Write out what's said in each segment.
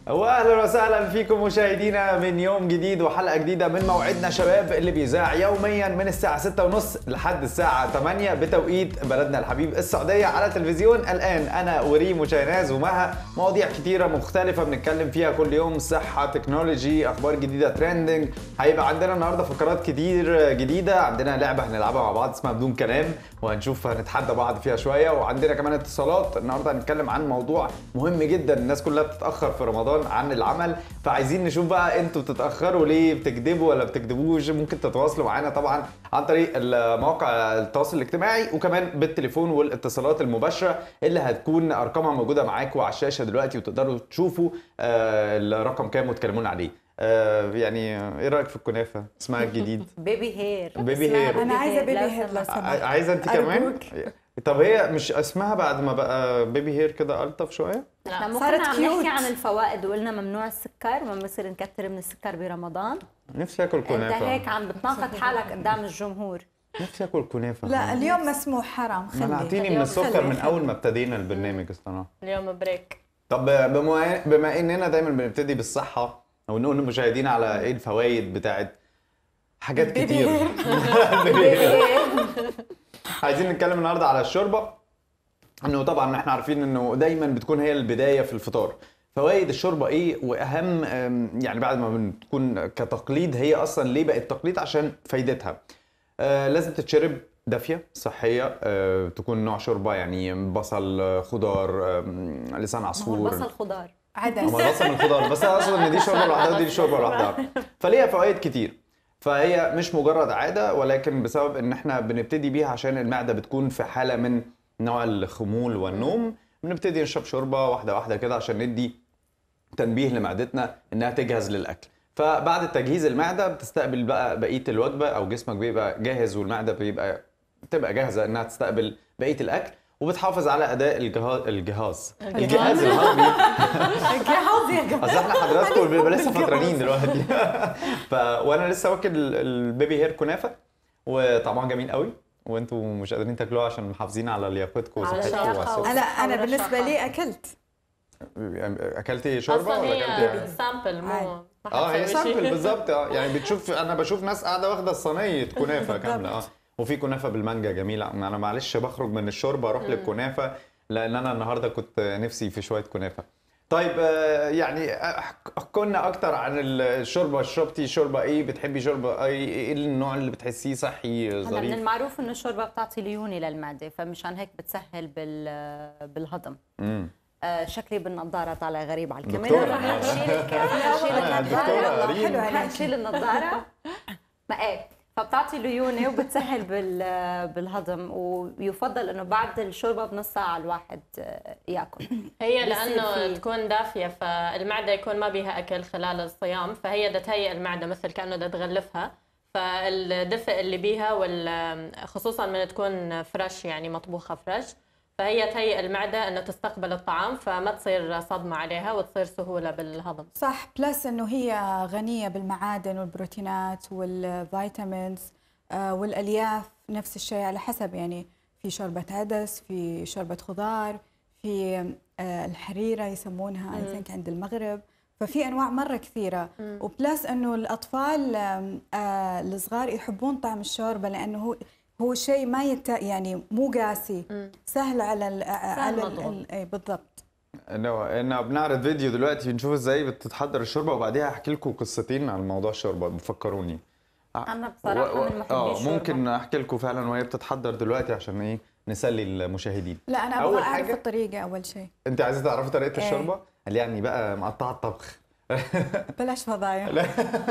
واهلا وسهلا فيكم مشاهدينا من يوم جديد وحلقه جديده من موعدنا شباب اللي بيذاع يوميا من الساعه 6:30 لحد الساعه 8 بتوقيت بلدنا الحبيب السعوديه على التلفزيون الان انا وريم وشيناز ومها مواضيع كتيره مختلفه بنتكلم فيها كل يوم صحه تكنولوجي اخبار جديده ترندنج هيبقى عندنا النهارده فقرات كتير جديده عندنا لعبه هنلعبها مع بعض اسمها بدون كلام وهنشوف هنتحدى بعض فيها شويه وعندنا كمان اتصالات النهارده هنتكلم عن موضوع مهم جدا الناس كلها بتتاخر في رمضان عن العمل فعايزين نشوف بقى انتوا بتتاخروا ليه بتكذبوا ولا بتكذبوش ممكن تتواصلوا معانا طبعا عن طريق مواقع التواصل الاجتماعي وكمان بالتليفون والاتصالات المباشره اللي هتكون ارقامها موجوده معاكم على الشاشه دلوقتي وتقدروا تشوفوا آه، الرقم كام وتكلمونا عليه آه، يعني ايه رايك في الكنافه اسمها الجديد بيبي هير بيبي اسمها هير. انا عايزه بيبي لو هير لو سمحت. سمحت عايزه انت كمان أرجوك. طب هي مش اسمها بعد ما بقى بيبي هير كده الطف شويه احنا مو صارت كنا عم cute. نحكي عن الفوائد وقلنا ممنوع السكر ما بنصير نكتر من السكر برمضان نفسي اكل انت كنافه هيك عم بتناقض حالك قدام الجمهور نفسي اكل كنافه لا اليوم مسموح حرام خلي منعتيني من اليوم السكر خلي- من خلي. اول ما ابتدينا البرنامج الصراحه اليوم بريك طب بما بما اننا دايما بنبتدي بالصحه ونقول للمشاهدين على ايه الفوائد بتاعت حاجات كتير عايزين نتكلم النهارده على الشوربه انه طبعا احنا عارفين انه دايما بتكون هي البدايه في الفطار فوائد الشوربه ايه واهم أم، يعني بعد ما بتكون كتقليد هي اصلا ليه بقت تقليد عشان فايدتها آه لازم تتشرب دافيه صحيه آه تكون نوع شوربه يعني بصل آه، خضار آم، لسان ما هو عصفور البصل خضار عدس هو البصل من الخضار بس انا اقصد ان دي شوربه لوحدها ودي شوربه لوحدها فليها فوائد كتير فهي مش مجرد عاده ولكن بسبب ان احنا بنبتدي بيها عشان المعده بتكون في حاله من نوع الخمول والنوم بنبتدي نشرب شوربه واحده واحده كده عشان ندي تنبيه لمعدتنا انها تجهز للاكل فبعد تجهيز المعده بتستقبل بقى بقيه الوجبه او جسمك بيبقى جاهز والمعده بيبقى تبقى جاهزه انها تستقبل بقيه الاكل وبتحافظ على اداء الجهاز الجهاز الجهاز الهضمي جهاز يا جماعه اصل احنا حضراتكم بنبقى لسه فطرانين دلوقتي ف وانا لسه واكل ال- البيبي هير كنافه وطعمها جميل قوي وانتوا مش قادرين تاكلوها عشان محافظين على لياقتكم على وصحتكم اللياقة وعلى انا انا حول بالنسبه الشقة. لي اكلت يعني اكلتي شوربه اصلا ولا هي اكلتي سامبل مو عادي. ما اه هي حتسوي شي. سامبل بالظبط اه يعني بتشوف انا بشوف ناس قاعده واخده صينيه كنافه كامله اه وفي كنافه بالمانجا جميله انا معلش بخرج من الشوربه اروح للكنافه لان انا النهارده كنت نفسي في شويه كنافه طيب آه، يعني احكوا لنا اكتر عن الشوربه شربتي شوربه ايه بتحبي شوربه ايه ايه النوع اللي بتحسيه صحي هلا من ظريف المعروف انه الشوربه بتعطي ليونه للمعده فمشان هيك بتسهل بال بالهضم امم آه، شكلي بالنضاره طالع غريب على دكتورة. الكاميرا رح نشيل رح نشيل آه، دكتورة النضاره ريم. حلو رح عليك نشيل النضاره ما ايه فبتعطي ليونه وبتسهل بال بالهضم ويفضل انه بعد الشوربه بنص ساعه الواحد آه، ياكل هي بصير لانه في- تكون دافيه فالمعده يكون ما بيها اكل خلال الصيام فهي بدها تهيئ المعده مثل كانه بدها تغلفها فالدفء اللي بيها وال خصوصا من تكون فريش يعني مطبوخه فريش فهي تهيئ المعده انه تستقبل الطعام فما تصير صدمه عليها وتصير سهوله بالهضم صح بلس انه هي غنيه بالمعادن والبروتينات والفيتامينز آه، والالياف نفس الشيء على حسب يعني في شوربه عدس في شوربه خضار في آه، الحريره يسمونها اي ثينك عند المغرب ففي انواع مره كثيره وبلس انه الاطفال آم، آه، الصغار يحبون طعم الشوربه لانه هو هو شيء ما يت يعني مو قاسي سهل على ال على ال- مضغوط. ال- اي بالضبط انه انه بنعرض فيديو دلوقتي بنشوف ازاي بتتحضر الشوربه وبعديها هحكي لكم قصتين عن موضوع الشوربه بفكروني انا بصراحه و- و- من محبي اه الشوربه ممكن احكي لكم فعلا وهي بتتحضر دلوقتي عشان ايه نسلي المشاهدين لا انا أول ابغى اعرف حاجة- الطريقه اول شيء انت عايزه تعرفي طريقه إيه. الشوربه قال يعني بقى مقطعه الطبخ بلاش فضايح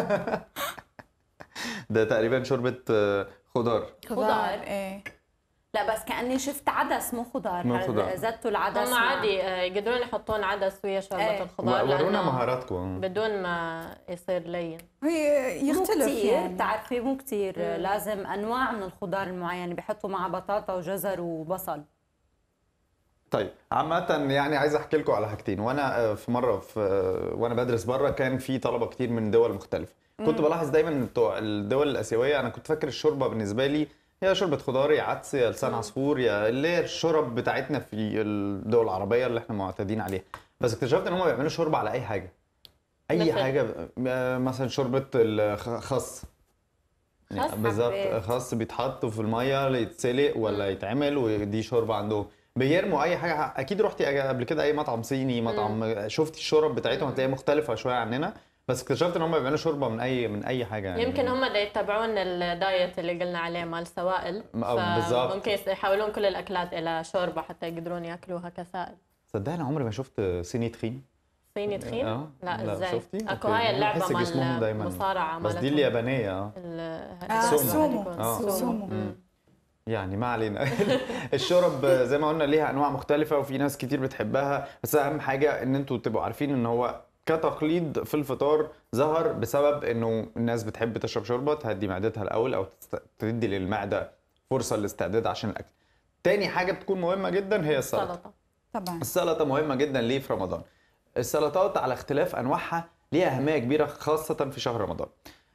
ده تقريبا شوربه آه، خضار خضار. ايه لا بس كاني شفت عدس مو خضار مو خضار. زدتوا العدس هم مع- عادي آه، يقدرون يحطون عدس ويا شوربه إيه. الخضار ورونا لأنه مهاراتكم بدون ما يصير لين هي مو يختلف كتير يعني بتعرفي مو كتير لازم انواع من الخضار المعينه بحطوا مع بطاطا وجزر وبصل طيب عامة يعني عايز احكي لكم على حاجتين وانا آه، في مرة في آه، وانا بدرس بره كان في طلبة كتير من دول مختلفة كنت بلاحظ دايما ان بتوع الدول الاسيويه انا كنت فاكر الشوربه بالنسبه لي هي شوربه خضار يا عدس يا لسان عصفور يا اللي هي الشرب بتاعتنا في الدول العربيه اللي احنا معتادين عليها بس اكتشفت ان هم بيعملوا شوربه على اي حاجه اي مثل؟ حاجه آه، مثلا شوربه الخس يعني خس؟ بالظبط حبيت. خس بيتحط في الميه يتسلق ولا يتعمل ودي شوربه عندهم بيرموا اي حاجه اكيد رحتي قبل كده اي مطعم صيني مطعم شفتي الشورب بتاعتهم هتلاقيها مختلفه شويه عننا بس اكتشفت ان هم بيعملوا شوربه من اي من اي حاجه يعني يمكن هم دا يتبعون الدايت اللي قلنا عليه مال سوائل آه، بالظبط. ممكن يحولون كل الاكلات الى شوربه حتى يقدرون ياكلوها كسائل صدقني انا عمري ما شفت صيني تخين صيني تخين اه لا ازاي شفتي اكو أوكي. هاي أنا اللعبه بحس جسمهم مال دايماً. مصارعه بس دي مالتهم. اليابانيه اه ال- آه، سومو. سومو آه. سومو مم. يعني ما علينا الشرب زي ما قلنا ليها انواع مختلفه وفي ناس كتير بتحبها بس اهم حاجه ان انتوا تبقوا عارفين ان هو كتقليد في الفطار ظهر بسبب انه الناس بتحب تشرب شوربه تهدي معدتها الاول او تست- تدي للمعده فرصه للاستعداد عشان الاكل تاني حاجه بتكون مهمه جدا هي السلطه سلطه طبعا السلطه مهمه جدا ليه في رمضان السلطات على اختلاف انواعها ليها اهميه كبيره خاصه في شهر رمضان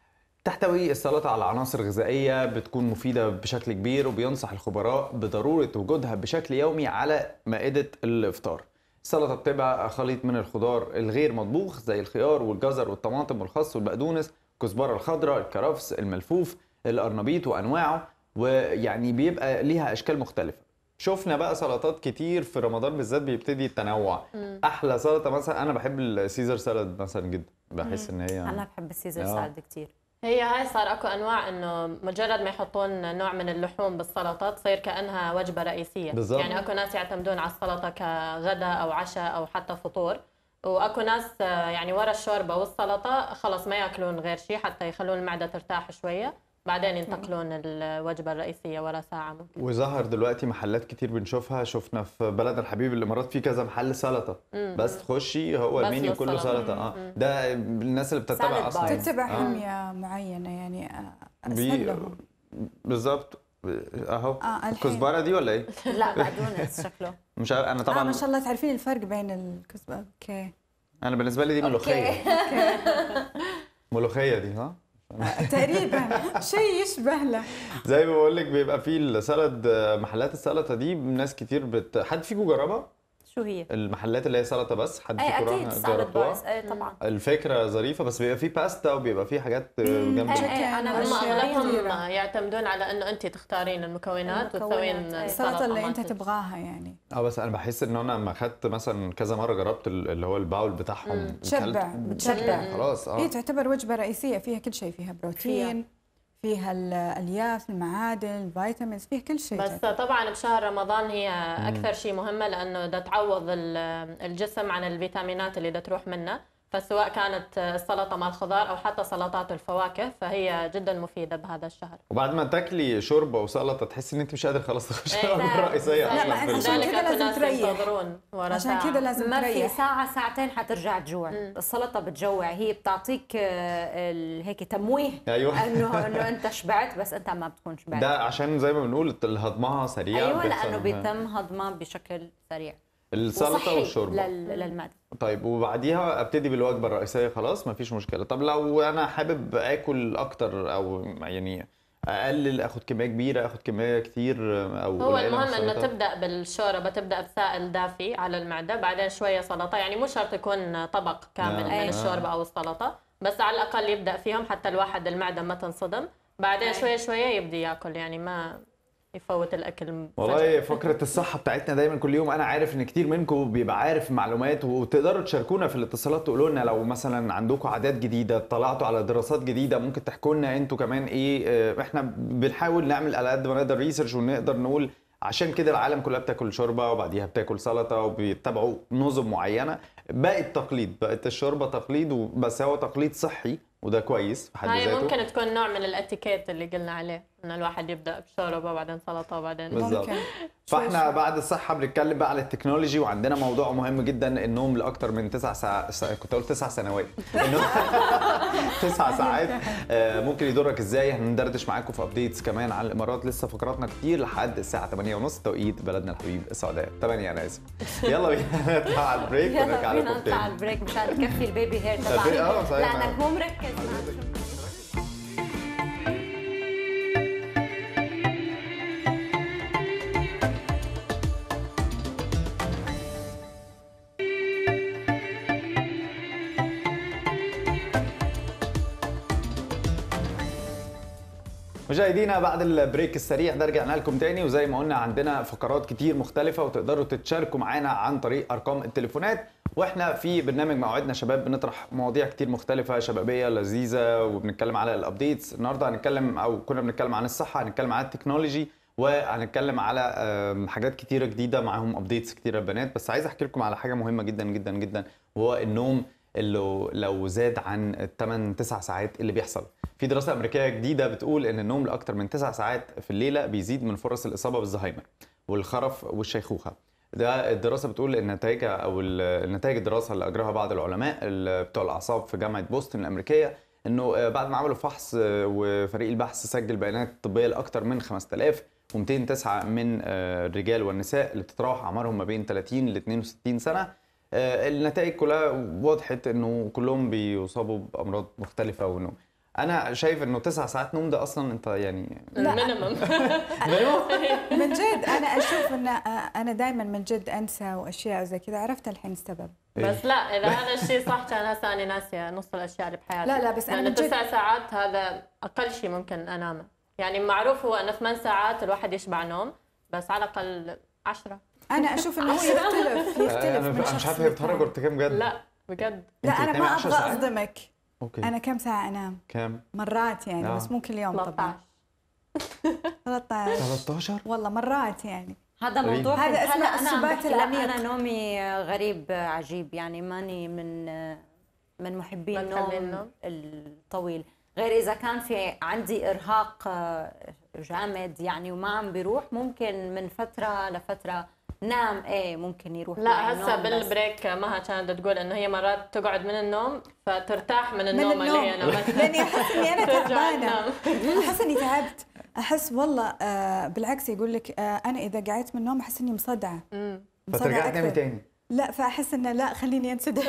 تحتوي السلطه على عناصر غذائيه بتكون مفيده بشكل كبير وبينصح الخبراء بضروره وجودها بشكل يومي على مائده الافطار السلطه بتبقى خليط من الخضار الغير مطبوخ زي الخيار والجزر والطماطم والخس والبقدونس الكزبره الخضراء الكرفس الملفوف القرنبيط وانواعه ويعني بيبقى ليها اشكال مختلفه شفنا بقى سلطات كتير في رمضان بالذات بيبتدي التنوع احلى سلطه مثلا انا بحب السيزر سالاد مثلا جدا بحس ان هي انا بحب السيزر آه. سالاد كثير هي هاي صار اكو انواع انه مجرد ما يحطون نوع من اللحوم بالسلطه تصير كانها وجبه رئيسيه بالضبط. يعني اكو ناس يعتمدون على السلطه كغدا او عشاء او حتى فطور واكو ناس آه، يعني ورا الشوربه والسلطه خلص ما ياكلون غير شيء حتى يخلون المعده ترتاح شويه بعدين ينتقلون الوجبه الرئيسيه ورا ساعه ممكن وظهر دلوقتي محلات كتير بنشوفها شفنا في بلد الحبيب الامارات في كذا محل سلطه بس تخشي هو بس المنيو كله للسلطة. سلطه اه ده الناس اللي بتتبع سالد اصلا بار. تتبع آه. حمية معينة يعني آه، بي- أسهل لهم بالظبط اهو آه، الحين. الكزبره دي ولا ايه؟ لا بقدونس شكله مش عارف انا طبعا طبعا آه ما شاء الله تعرفين الفرق بين الكزبرة اوكي انا بالنسبه لي دي ملوخيه ملوخيه دي ها تقريبا شيء يشبه له زي ما بقول لك بيبقى في السلد محلات السلطه دي ناس كتير بت... حد فيكم جربها شو هي؟ المحلات اللي هي سلطه بس حد اي فيكم اكيد راح سالاد جربتوها بارز اي طبعا الفكره ظريفه بس بيبقى فيه باستا وبيبقى فيه حاجات جنب إيه، إيه، أنا هم مش اغلبهم كثيرة. يعتمدون على انه انت تختارين المكونات المكونات، وتسوين أي. السلطة اللي انت مالتك. تبغاها يعني اه بس انا بحس ان انا لما اخدت مثلا كذا مره جربت ال- اللي هو الباول بتاعهم تشبع، وكلت- بتشبع. خلاص هي اه تعتبر وجبة رئيسية فيها كل شيء فيها بروتين فيها الالياف المعادن الفيتامينز فيها كل شيء بس طبعا بشهر رمضان هي اكثر شيء مهمه لانه بدها تعوض ال- الجسم عن الفيتامينات اللي بدها تروح منها فسواء كانت السلطه مع الخضار او حتى سلطات الفواكه فهي جدا مفيده بهذا الشهر وبعد ما تاكلي شوربه وسلطه تحسي ان انت مش قادر خلاص تخشي إيه، الوجبه الرئيسيه لا، اصلا ما في أنت ال- عشان لذلك كده اكو لازم ناس تريح. ينتظرون ورا عشان ساعة. كده لازم ما في تريح ساعة ساعتين حترجع تجوع السلطة بتجوع هي بتعطيك آه، ال- هيك تمويه أيوة. انه انه انت شبعت بس انت ما بتكون شبعت ده عشان زي ما بنقول هضمها سريع ايوه بيحصل لانه إنها- بيتم هضمها بشكل سريع السلطه وصحي والشوربه لل- للمعدة طيب وبعديها ابتدي بالوجبه الرئيسيه خلاص مفيش مشكله طب لو انا حابب اكل اكتر او يعني اقلل اخد كميه كبيره اخد كميه كتير او هو قليلة من المهم انه السلطة؟ تبدا بالشوربه تبدا بسائل دافي على المعده بعدين شويه سلطه يعني مو شرط يكون طبق كامل آه. من أي. الشوربه او السلطه بس على الاقل يبدا فيهم حتى الواحد المعده ما تنصدم بعدين أي. شويه شويه يبدي ياكل يعني ما يفوت الاكل فجأة. والله فكرة الصحة بتاعتنا دايما كل يوم أنا عارف إن كتير منكم بيبقى عارف معلومات وتقدروا تشاركونا في الاتصالات تقولوا لنا لو مثلا عندكم عادات جديدة طلعتوا على دراسات جديدة ممكن تحكوا لنا أنتوا كمان إيه آه، إحنا بنحاول نعمل على قد ما نقدر ريسيرش ونقدر نقول عشان كده العالم كلها بتاكل شوربة وبعديها بتاكل سلطة وبيتبعوا نظم معينة بقت تقليد بقت الشوربة تقليد و- بس هو تقليد صحي وده كويس في حد هاي ذاته ممكن تكون نوع من الاتيكيت اللي قلنا عليه انه الواحد يبدا بشوربه وبعدين سلطه وبعدين بالظبط. ممكن فاحنا شوي. بعد الصحه بنتكلم بقى على التكنولوجي وعندنا موضوع مهم جدا النوم لاكتر من تسع ساعات كنت اقول تسع سنوات النوم تسع ساعات آه، ممكن يضرك ازاي هندردش معاكم في ابديتس كمان عن الامارات لسه فقراتنا كتير لحد الساعه 8:30 توقيت بلدنا الحبيب السعوديه 8 انا اسف يلا بينا نطلع على البريك ونرجع يلا لكم بينا نطلع على تاني البريك مشان نكفي البيبي هير البي- آه، تبعك صحيح. لانك مو مركز معك مشاهدينا بعد البريك السريع ده رجعنا لكم تاني وزي ما قلنا عندنا فقرات كتير مختلفة وتقدروا تتشاركوا معانا عن طريق أرقام التليفونات واحنا في برنامج موعدنا شباب بنطرح مواضيع كتير مختلفة شبابية لذيذة وبنتكلم على الابديتس النهارده هنتكلم او كنا بنتكلم عن الصحة هنتكلم عن التكنولوجي وهنتكلم على آم، حاجات كتيرة جديدة معاهم ابديتس كتيرة بنات بس عايز احكي لكم على حاجة مهمة جدا جدا جدا وهو النوم اللي لو زاد عن الثمان 9 ساعات اللي بيحصل في دراسه امريكيه جديده بتقول ان النوم لاكثر من 9 ساعات في الليله بيزيد من فرص الاصابه بالزهايمر والخرف والشيخوخه ده الدراسه بتقول ان نتائجها او ال- نتائج الدراسه اللي اجراها بعض العلماء ال- بتوع الاعصاب في جامعه بوسطن الامريكيه انه آه، بعد ما عملوا فحص آه، وفريق البحث سجل بيانات طبيه لاكثر من 5209 من آه، الرجال والنساء اللي بتتراوح اعمارهم ما بين 30 ل 62 سنه آه، النتائج كلها وضحت انه كلهم بيصابوا بامراض مختلفه وانه انا شايف انه تسع ساعات نوم ده اصلا انت يعني لا. المينيمم من جد انا اشوف ان انا دائما من جد انسى واشياء وزي كذا عرفت الحين السبب بس لا اذا هذا الشيء صح كان هسه انا ناسيه نص الاشياء اللي بحياتي لا، لا، بس أنا لانه من جد- تسع ساعات هذا اقل شيء ممكن انامه يعني معروف هو انه ثمان ساعات الواحد يشبع نوم بس على الاقل عشرة انا اشوف انه هو يختلف يختلف انا من أنا شخص مش عارف هي بتهرج ولا للتاني. بتتكلم بجد لا بجد لا أنت انا بتنامي ما 10 ابغى ساعات؟ اصدمك اوكي انا كم ساعه انام كام مرات يعني آه. بس مو كل يوم طبعا 13 13 13 والله مرات يعني هذا غريب. موضوع هذا هلا اسمه انا عم السبات بحكي لا العميق. انا نومي غريب عجيب يعني ماني من من محبي ما تحبي النوم النوم؟ الطويل غير اذا كان في عندي ارهاق آه، جامد يعني وما عم بيروح ممكن من فتره لفتره نام ايه ممكن يروح لا معي هسه النوم، بس بالبريك مها كانت تقول انه هي مرات تقعد من النوم فترتاح من النوم, النوم. اللي هي نامتها لاني احس اني انا ترجع تعبانه تنام. احس اني تعبت احس والله آه بالعكس يقول لك آه انا اذا قعدت من النوم احس اني مصدعه مم. مصدعة فترجعي تنامي أكثر. تاني لا فاحس انه لا خليني انسدح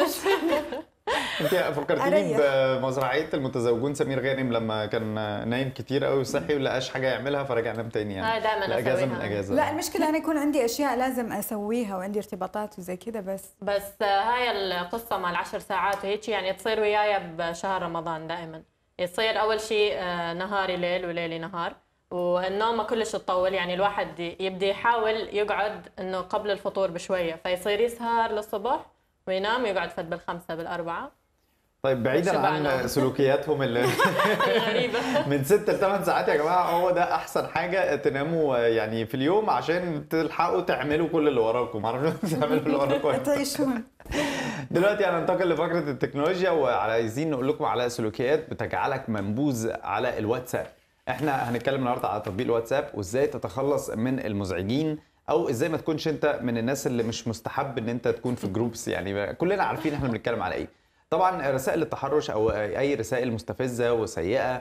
انت فكرتني أريح. بمزرعيه المتزوجون سمير غانم لما كان نايم كتير قوي وصحي ولقاش حاجه يعملها فرجع نام تاني يعني هاي دائما الاجازه من اسويها الاجازه لا المشكله انا يكون عندي اشياء لازم اسويها وعندي ارتباطات وزي كذا بس بس هاي القصة مع العشر ساعات وهيك يعني تصير وياي بشهر رمضان دائما يصير أول شيء آه، نهاري ليل وليلي نهار والنوم ما كلش تطول يعني الواحد يبدي يحاول يقعد انه قبل الفطور بشويه فيصير يسهر للصبح وينام ويقعد فد بالخمسه بالاربعه طيب بعيدا شبعنا. عن سلوكياتهم اللي غريبه من 6 ل 8 ساعات يا جماعه هو ده احسن حاجه تناموا يعني في اليوم عشان تلحقوا تعملوا كل اللي وراكم معرفش تعملوا اللي وراكم ولا لا. تعيشون دلوقتي هننتقل لفقره التكنولوجيا وعايزين نقول لكم على سلوكيات بتجعلك منبوذ على الواتساب احنا هنتكلم النهارده على تطبيق الواتساب وازاي تتخلص من المزعجين او ازاي ما تكونش انت من الناس اللي مش مستحب ان انت تكون في جروبس يعني كلنا عارفين احنا بنتكلم على ايه طبعا رسائل التحرش او اي رسائل مستفزه وسيئه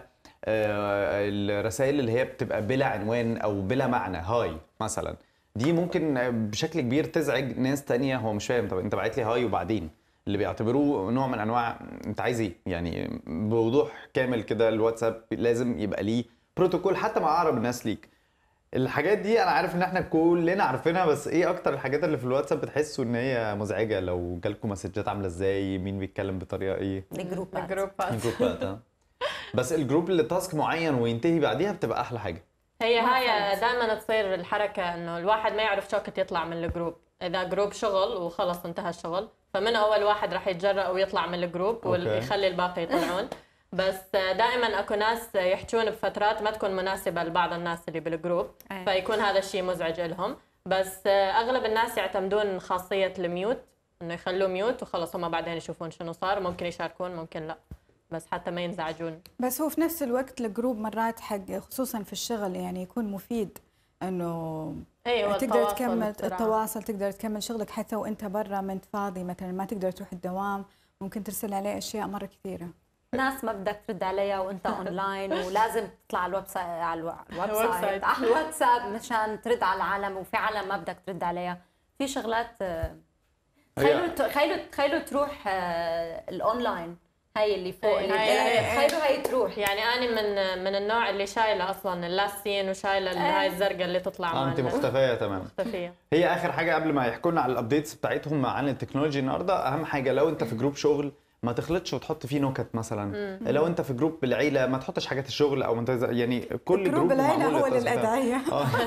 آه، الرسائل اللي هي بتبقى بلا عنوان او بلا معنى هاي مثلا دي ممكن بشكل كبير تزعج ناس تانية هو مش فاهم طب انت بعت لي هاي وبعدين اللي بيعتبروه نوع من انواع انت عايز ايه يعني بوضوح كامل كده الواتساب لازم يبقى ليه بروتوكول حتى مع اقرب الناس ليك الحاجات دي انا عارف ان احنا كلنا عارفينها بس ايه اكتر الحاجات اللي في الواتساب بتحسوا ان هي مزعجه لو جالكم مسجات عامله ازاي مين بيتكلم بطريقه ايه الجروبات الجروبات الجروبات ها بس الجروب اللي تاسك معين وينتهي بعديها بتبقى احلى حاجه هي ما هاي فهمت. دائما تصير الحركه انه الواحد ما يعرف شوكت يطلع من الجروب اذا جروب شغل وخلص انتهى الشغل فمن اول واحد راح يتجرأ ويطلع من الجروب أوكي. ويخلي الباقي يطلعون بس دائما اكو ناس يحجون بفترات ما تكون مناسبه لبعض الناس اللي بالجروب أي. فيكون هذا الشيء مزعج لهم بس اغلب الناس يعتمدون خاصيه الميوت انه يخلوه ميوت وخلص هم بعدين يشوفون شنو صار ممكن يشاركون ممكن لا بس حتى ما ينزعجون بس هو في نفس الوقت الجروب مرات حق خصوصا في الشغل يعني يكون مفيد انه اي هو تقدر التواصل تكمل بسرعة. التواصل تقدر تكمل شغلك حتى وانت برا ما انت فاضي مثلا ما تقدر تروح الدوام ممكن ترسل عليه اشياء مره كثيره ناس ما بدك ترد عليها وانت اونلاين ولازم تطلع على الويب سايت على الو- الويب الويب سايت سايت. على الواتساب مشان ترد على العالم وفي عالم ما بدك ترد عليها في شغلات آه، تخيلوا تخيلوا تخيلوا تروح آه، الاونلاين هاي اللي فوق إيه، اللي هاي- هاي هاي- تخيلوا هي تروح يعني انا من من النوع اللي شايله اصلا اللاستين وشايله ال- هاي الزرقاء اللي تطلع آه، انت مع مختفيه تمام مختفيه هي اخر حاجه قبل ما يحكوا لنا على الابديتس بتاعتهم عن التكنولوجي النهارده اهم حاجه لو انت في جروب شغل ما تخلطش وتحط فيه نكت مثلا لو انت في جروب العيله ما تحطش حاجات الشغل او انت يعني كل جروب جروب العيله معمول هو للتصوير. للادعيه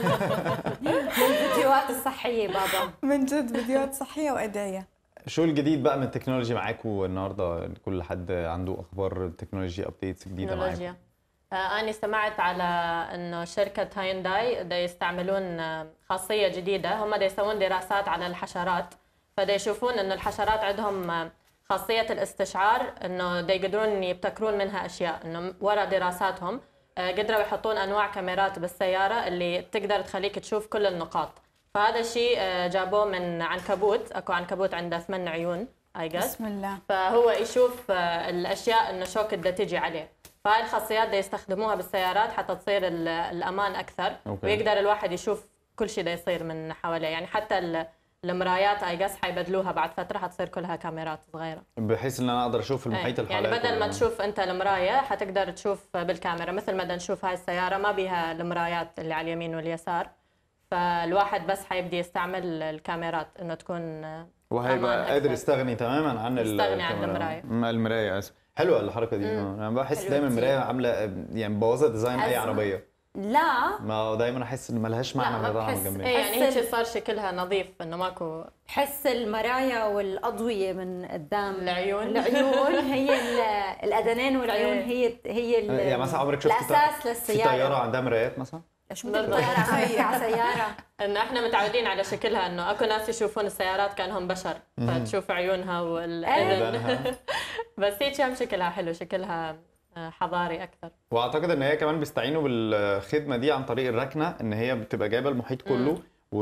الفيديوهات الصحيه بابا من جد فيديوهات صحيه وادعيه شو الجديد بقى من التكنولوجي معاكم النهارده كل حد عنده اخبار تكنولوجي ابديتس جديده معاكم تكنولوجيا آه، أنا سمعت على إنه شركة هاينداي دا يستعملون آه، خاصية جديدة هم دا يسوون دراسات على الحشرات فدا يشوفون إنه الحشرات عندهم آه، خاصية الاستشعار إنه دا يقدرون يبتكرون منها أشياء إنه وراء دراساتهم آه، قدروا يحطون أنواع كاميرات بالسيارة اللي تقدر تخليك تشوف كل النقاط فهذا الشيء آه، جابوه من عنكبوت أكو عنكبوت عنده ثمان عيون I guess بسم الله فهو يشوف آه، الاشياء انه شوك بدها تجي عليه فهاي الخاصيات دا يستخدموها بالسيارات حتى تصير ال- الامان اكثر أوكي. ويقدر الواحد يشوف كل شيء دا يصير من حواليه يعني حتى ال- المرايات اي جس حيبدلوها بعد فتره حتصير كلها كاميرات صغيره بحيث ان انا اقدر اشوف إيه. المحيط يعني الحالات بدل ما وال- تشوف انت المرايه حتقدر تشوف بالكاميرا مثل ما بدنا نشوف هاي السياره ما بيها المرايات اللي على اليمين واليسار فالواحد بس حيبدي يستعمل الكاميرات انه تكون آه، وهيبقى أمان قادر أكثر. يستغني تماما عن ال- يستغني عن الكاميرا. المراية. م- المرايه اسف حلوه الحركه دي انا بحس حلوة دايما كتير. المرايه عامله يعني مبوظه ديزاين اي أزمة. عربيه لا ما هو دايما احس ان ملهاش معنى لا، ما وهي طالعه بحس. من جنبي ايه يعني بحس هيك صار شكلها نظيف انه ماكو بحس المرايا والاضويه من قدام العيون. العيون هي ال- الادنان والعيون هي هي ال- يعني مثلا عمرك شفت الاساس في للسياره طياره عندها مرايات مثلا شو بدك طياره عم على سياره انه احنا متعودين على شكلها انه اكو ناس يشوفون السيارات كانهم بشر فتشوف عيونها والاذن بدنها. بس هيك هم شكلها حلو شكلها آه، حضاري اكثر واعتقد ان هي كمان بيستعينوا بالخدمه دي عن طريق الركنه ان هي بتبقى جايبه المحيط كله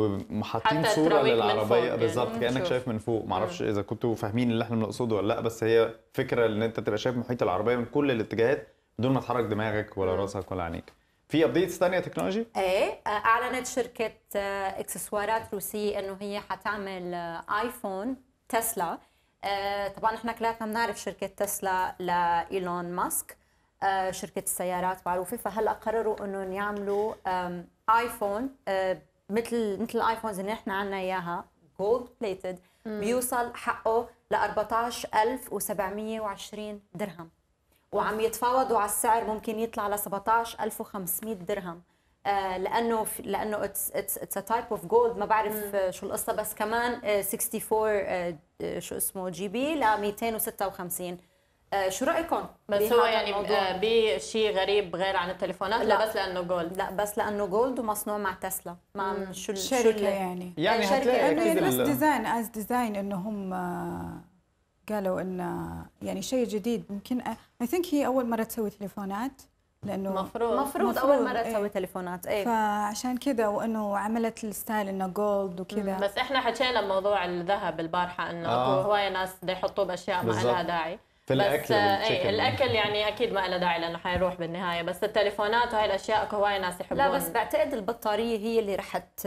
ومحطين حتى صوره تراويك من فوق للعربيه يعني. بالظبط مم، كانك شوف. شايف من فوق معرفش اذا كنتوا فاهمين اللي احنا بنقصده ولا لا بس هي فكره ان انت تبقى شايف محيط العربيه من كل الاتجاهات بدون ما تحرك دماغك ولا راسك ولا عينيك في ابديتس ثانيه تكنولوجي ايه آه، اعلنت شركه آه، اكسسوارات روسيه انه هي حتعمل آه، ايفون تسلا آه، طبعا احنا كلاتنا بنعرف شركه تسلا لايلون ماسك آه، شركه السيارات معروفه فهلا قرروا انهم يعملوا آم، ايفون آه، مثل مثل الايفونز اللي احنا عنا اياها جولد بليتد بيوصل حقه ل 14720 درهم وعم يتفاوضوا على السعر ممكن يطلع ل 17500 درهم آه لانه في لانه اتس اتس اتس ا تايب اوف جولد ما بعرف آه، شو القصه بس كمان آه 64 آه آه، شو اسمه جي بي ل 256 آه شو رايكم بس بهذا هو يعني الموضوع؟ آه، بشيء غريب غير عن التليفونات لا لا. بس لانه جولد لا بس لانه جولد ومصنوع مع تسلا ما شو ال- شو شركه ال- يعني يعني شركة هتلاقي إنه اكيد بس ال- ديزاين از ديزاين انه هم آه، قالوا انه يعني شيء جديد ممكن اي ثينك هي اول مره تسوي تليفونات لانه مفروض مفروض مفروض، اول مره إيه. تسوي تليفونات ايه فعشان كذا وانه عملت الستايل انه جولد وكذا بس احنا حكينا بموضوع الذهب البارحه انه آه. اكو هوايه ناس بده يحطوه باشياء ما بالضبط. لها داعي في بس الاكل آه، والchicken. اي الاكل يعني اكيد ما له داعي لانه حيروح بالنهايه بس التليفونات وهي الاشياء اكو هوايه ناس يحبون لا بس بعتقد البطاريه هي اللي رح ت-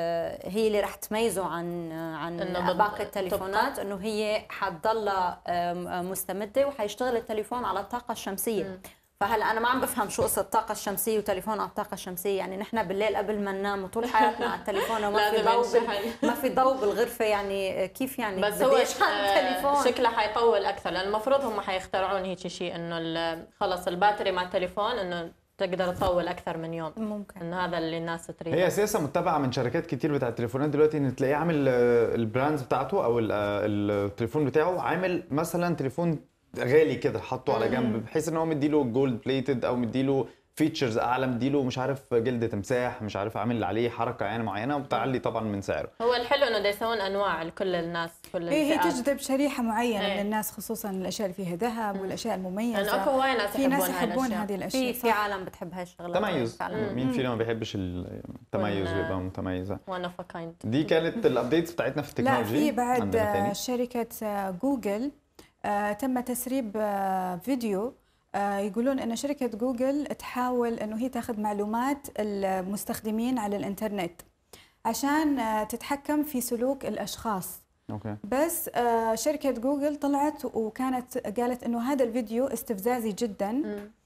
هي اللي رح تميزه عن عن إنه بت- باقي التليفونات انه هي حتضلها آم، مستمده وحيشتغل التليفون على الطاقه الشمسيه فهلا انا ما عم بفهم شو قصه الطاقه الشمسيه وتليفون على الطاقه الشمسيه يعني نحن بالليل قبل ما ننام وطول حياتنا على التليفون وما في لازم ضوء بال- ينشحن. ما في ضوء بالغرفه يعني كيف يعني بس بدي هو اشحن آه، التليفون شكله حيطول اكثر لان المفروض هم حيخترعون هيك شيء انه ال- خلص الباتري مع التليفون انه تقدر تطول اكثر من يوم ممكن انه هذا اللي الناس تريده هي اساسا متبعه من شركات كتير بتاعت التليفونات دلوقتي ان تلاقيه عامل آه، البراندز بتاعته او ال- آه، التليفون بتاعه عامل مثلا تليفون غالي كده حاطه على جنب بحيث ان هو مديله جولد بليتد او مديله فيتشرز اعلى مديله مش عارف جلد تمساح مش عارف عامل عليه حركه يعني معينه وبتعلي طبعا من سعره هو الحلو انه دا يسوون انواع لكل الناس كل هي هي الفئات تجذب شريحه معينه إيه. من الناس خصوصا الاشياء اللي فيها ذهب والاشياء المميزه لانه اكو هواي ناس في ناس يحبون هاي يحبون الاشياء هذه الاشياء في في صح. عالم بتحب هاي الشغلات تميز فعلا مين فينا ما بيحبش التميز ون- ويبقى متميزه one of a kind دي كانت الابديتس بتاعتنا في لا التكنولوجي في بعد عندنا آه، تاني شركة آه، جوجل آه، تم تسريب آه، فيديو آه، يقولون ان شركة جوجل تحاول انه هي تاخذ معلومات المستخدمين على الانترنت عشان آه، تتحكم في سلوك الاشخاص اوكي بس آه، شركة جوجل طلعت وكانت قالت انه هذا الفيديو استفزازي جدا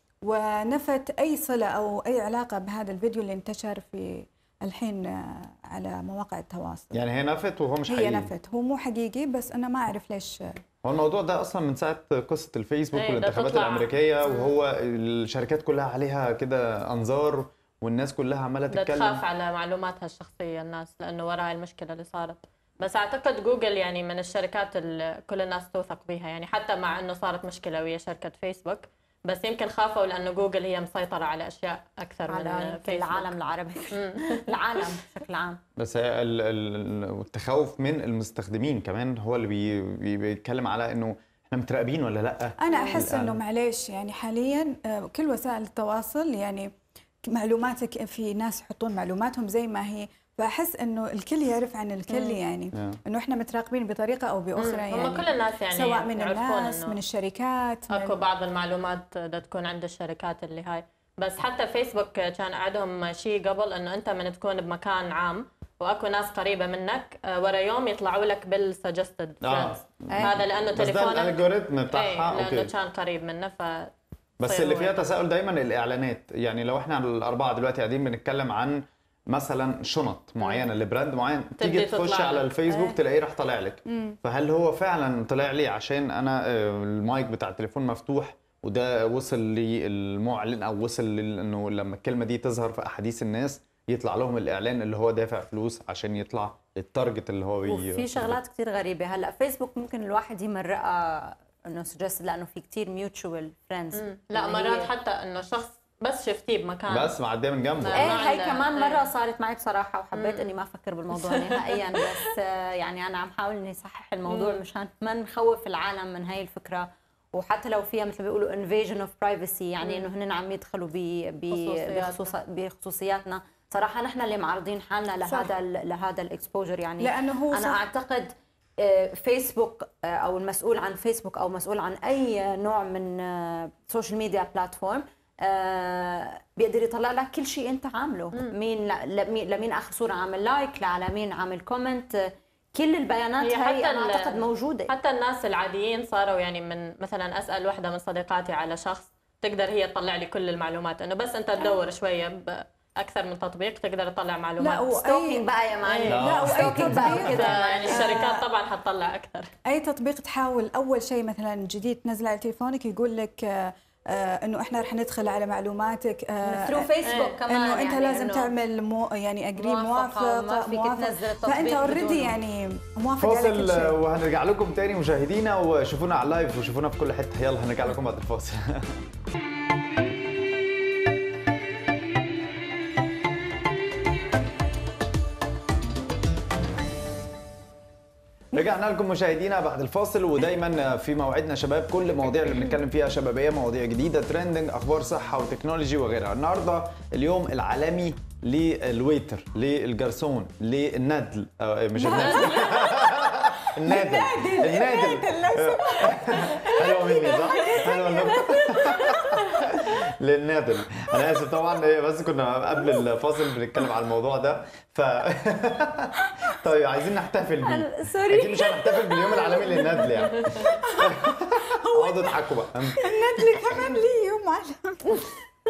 ونفت اي صلة او اي علاقة بهذا الفيديو اللي انتشر في الحين آه، على مواقع التواصل يعني هي نفت وهو مش هي حقيقي نفت هو مو حقيقي بس انا ما اعرف ليش هو الموضوع ده اصلا من ساعه قصه الفيسبوك إيه، ده والانتخابات تطلع. الامريكيه وهو الشركات كلها عليها كده انظار والناس كلها عماله بدها تتكلم تخاف على معلوماتها الشخصية الناس لأنه وراء هاي المشكلة اللي صارت بس أعتقد جوجل يعني من الشركات اللي كل الناس توثق بيها يعني حتى مع أنه صارت مشكلة ويا شركة فيسبوك بس يمكن خافوا لأنه جوجل هي مسيطرة على أشياء أكثر من على فيسبوك العالم العربي العالم بشكل عام بس هي ال- ال- التخوف من المستخدمين كمان هو اللي بي بي بيتكلم على انه احنا متراقبين ولا لا انا احس انه الإعلام. معليش يعني حاليا آه، كل وسائل التواصل يعني معلوماتك في ناس يحطون معلوماتهم زي ما هي فاحس انه الكل يعرف عن الكل يعني Yeah. انه احنا متراقبين بطريقه او باخرى هم يعني كل الناس يعني سواء من يعرفون الناس إنه من الشركات اكو من بعض المعلومات بدها تكون عند الشركات اللي هاي بس حتى فيسبوك كان عندهم شيء قبل انه انت من تكون بمكان عام واكو ناس قريبه منك آه، ورا يوم يطلعوا لك بالسجستد آه. هذا لانه بس ده تليفونك الالجوريثم ايه بتاعها لانه اوكي كان قريب منه ف بس صيروا اللي فيها هيك. تساؤل دايما الاعلانات يعني لو احنا الاربعه دلوقتي قاعدين بنتكلم عن مثلا شنط معينه لبراند معين تيجي تطلع تخش على لك. الفيسبوك تلاقيه راح طالع لك فهل هو فعلا طلع لي عشان انا آه، المايك بتاع التليفون مفتوح وده وصل للمعلن او وصل لل- انه لما الكلمه دي تظهر في احاديث الناس يطلع لهم الاعلان اللي هو دافع فلوس عشان يطلع التارجت اللي هو بي وفي شغلات كتير غريبة هلا فيسبوك ممكن الواحد يمرقها انه سجست لانه في كتير ميوتشوال فريندز لا مرات حتى انه شخص بس شفتيه بمكان بس معديه من جنبه ما- ايه ما هي عندها- كمان إيه. مرة صارت معي بصراحة وحبيت اني ما افكر بالموضوع نهائيا بس آه، يعني انا عم حاول اني صحح الموضوع مشان ما نخوف العالم من هاي الفكرة وحتى لو فيها مثل ما بيقولوا انفيجن اوف برايفسي يعني انه هن عم يدخلوا ب ب- خصوصياتنا. بخصوص- بخصوصياتنا صراحة نحن اللي معرضين حالنا صح. لهذا ال- لهذا الاكسبوجر يعني لانه هو انا صح اعتقد آه، فيسبوك آه، او المسؤول عن فيسبوك او مسؤول عن اي نوع من سوشيال ميديا بلاتفورم بيقدر يطلع لك كل شيء انت عامله مين ل- لمين لمين اخر صوره عامل لايك لعلى مين عامل كومنت آه، كل البيانات هي هي, حتى انا ال- اعتقد موجوده حتى الناس العاديين صاروا يعني من مثلا اسال وحده من صديقاتي على شخص تقدر هي تطلع لي كل المعلومات انه بس انت تدور شويه باكثر من تطبيق تقدر تطلع معلومات لا، و- ستوكينج بقى يا معلم لا واي ستوكينج بقى تطبيق كده يعني الشركات طبعا حتطلع اكثر اي تطبيق تحاول اول شيء مثلا جديد تنزله على تليفونك يقول لك آه، آه، انه احنا رح ندخل على معلوماتك آه، ثرو فيسبوك كمان انه انت يعني لازم إنه تعمل مو يعني اجري موافقة، ما موافق فيك تنزل التطبيق فانت اوريدي بدونه. يعني موافق على كل فاصل شيء وهنرجع لكم تاني مشاهدينا وشوفونا على اللايف وشوفونا في كل حته يلا هنرجع لكم بعد الفاصل رجعنا لكم مشاهدينا بعد الفاصل ودايما في موعدنا شباب كل المواضيع اللي بنتكلم فيها شبابيه مواضيع جديده ترندنج اخبار صحه وتكنولوجي وغيرها النهارده اليوم العالمي للويتر للجرسون للندل آه، مش الندل النادل النادل حلوه مني صح؟ حلوه النكته للنادل انا اسف طبعا هي بس كنا قبل الفاصل بنتكلم على الموضوع ده ف طيب عايزين نحتفل بيه أنا- سوري. اكيد مش هنحتفل باليوم العالمي للندل يعني اقعدوا اضحكوا بقى الندل كمان لي يوم على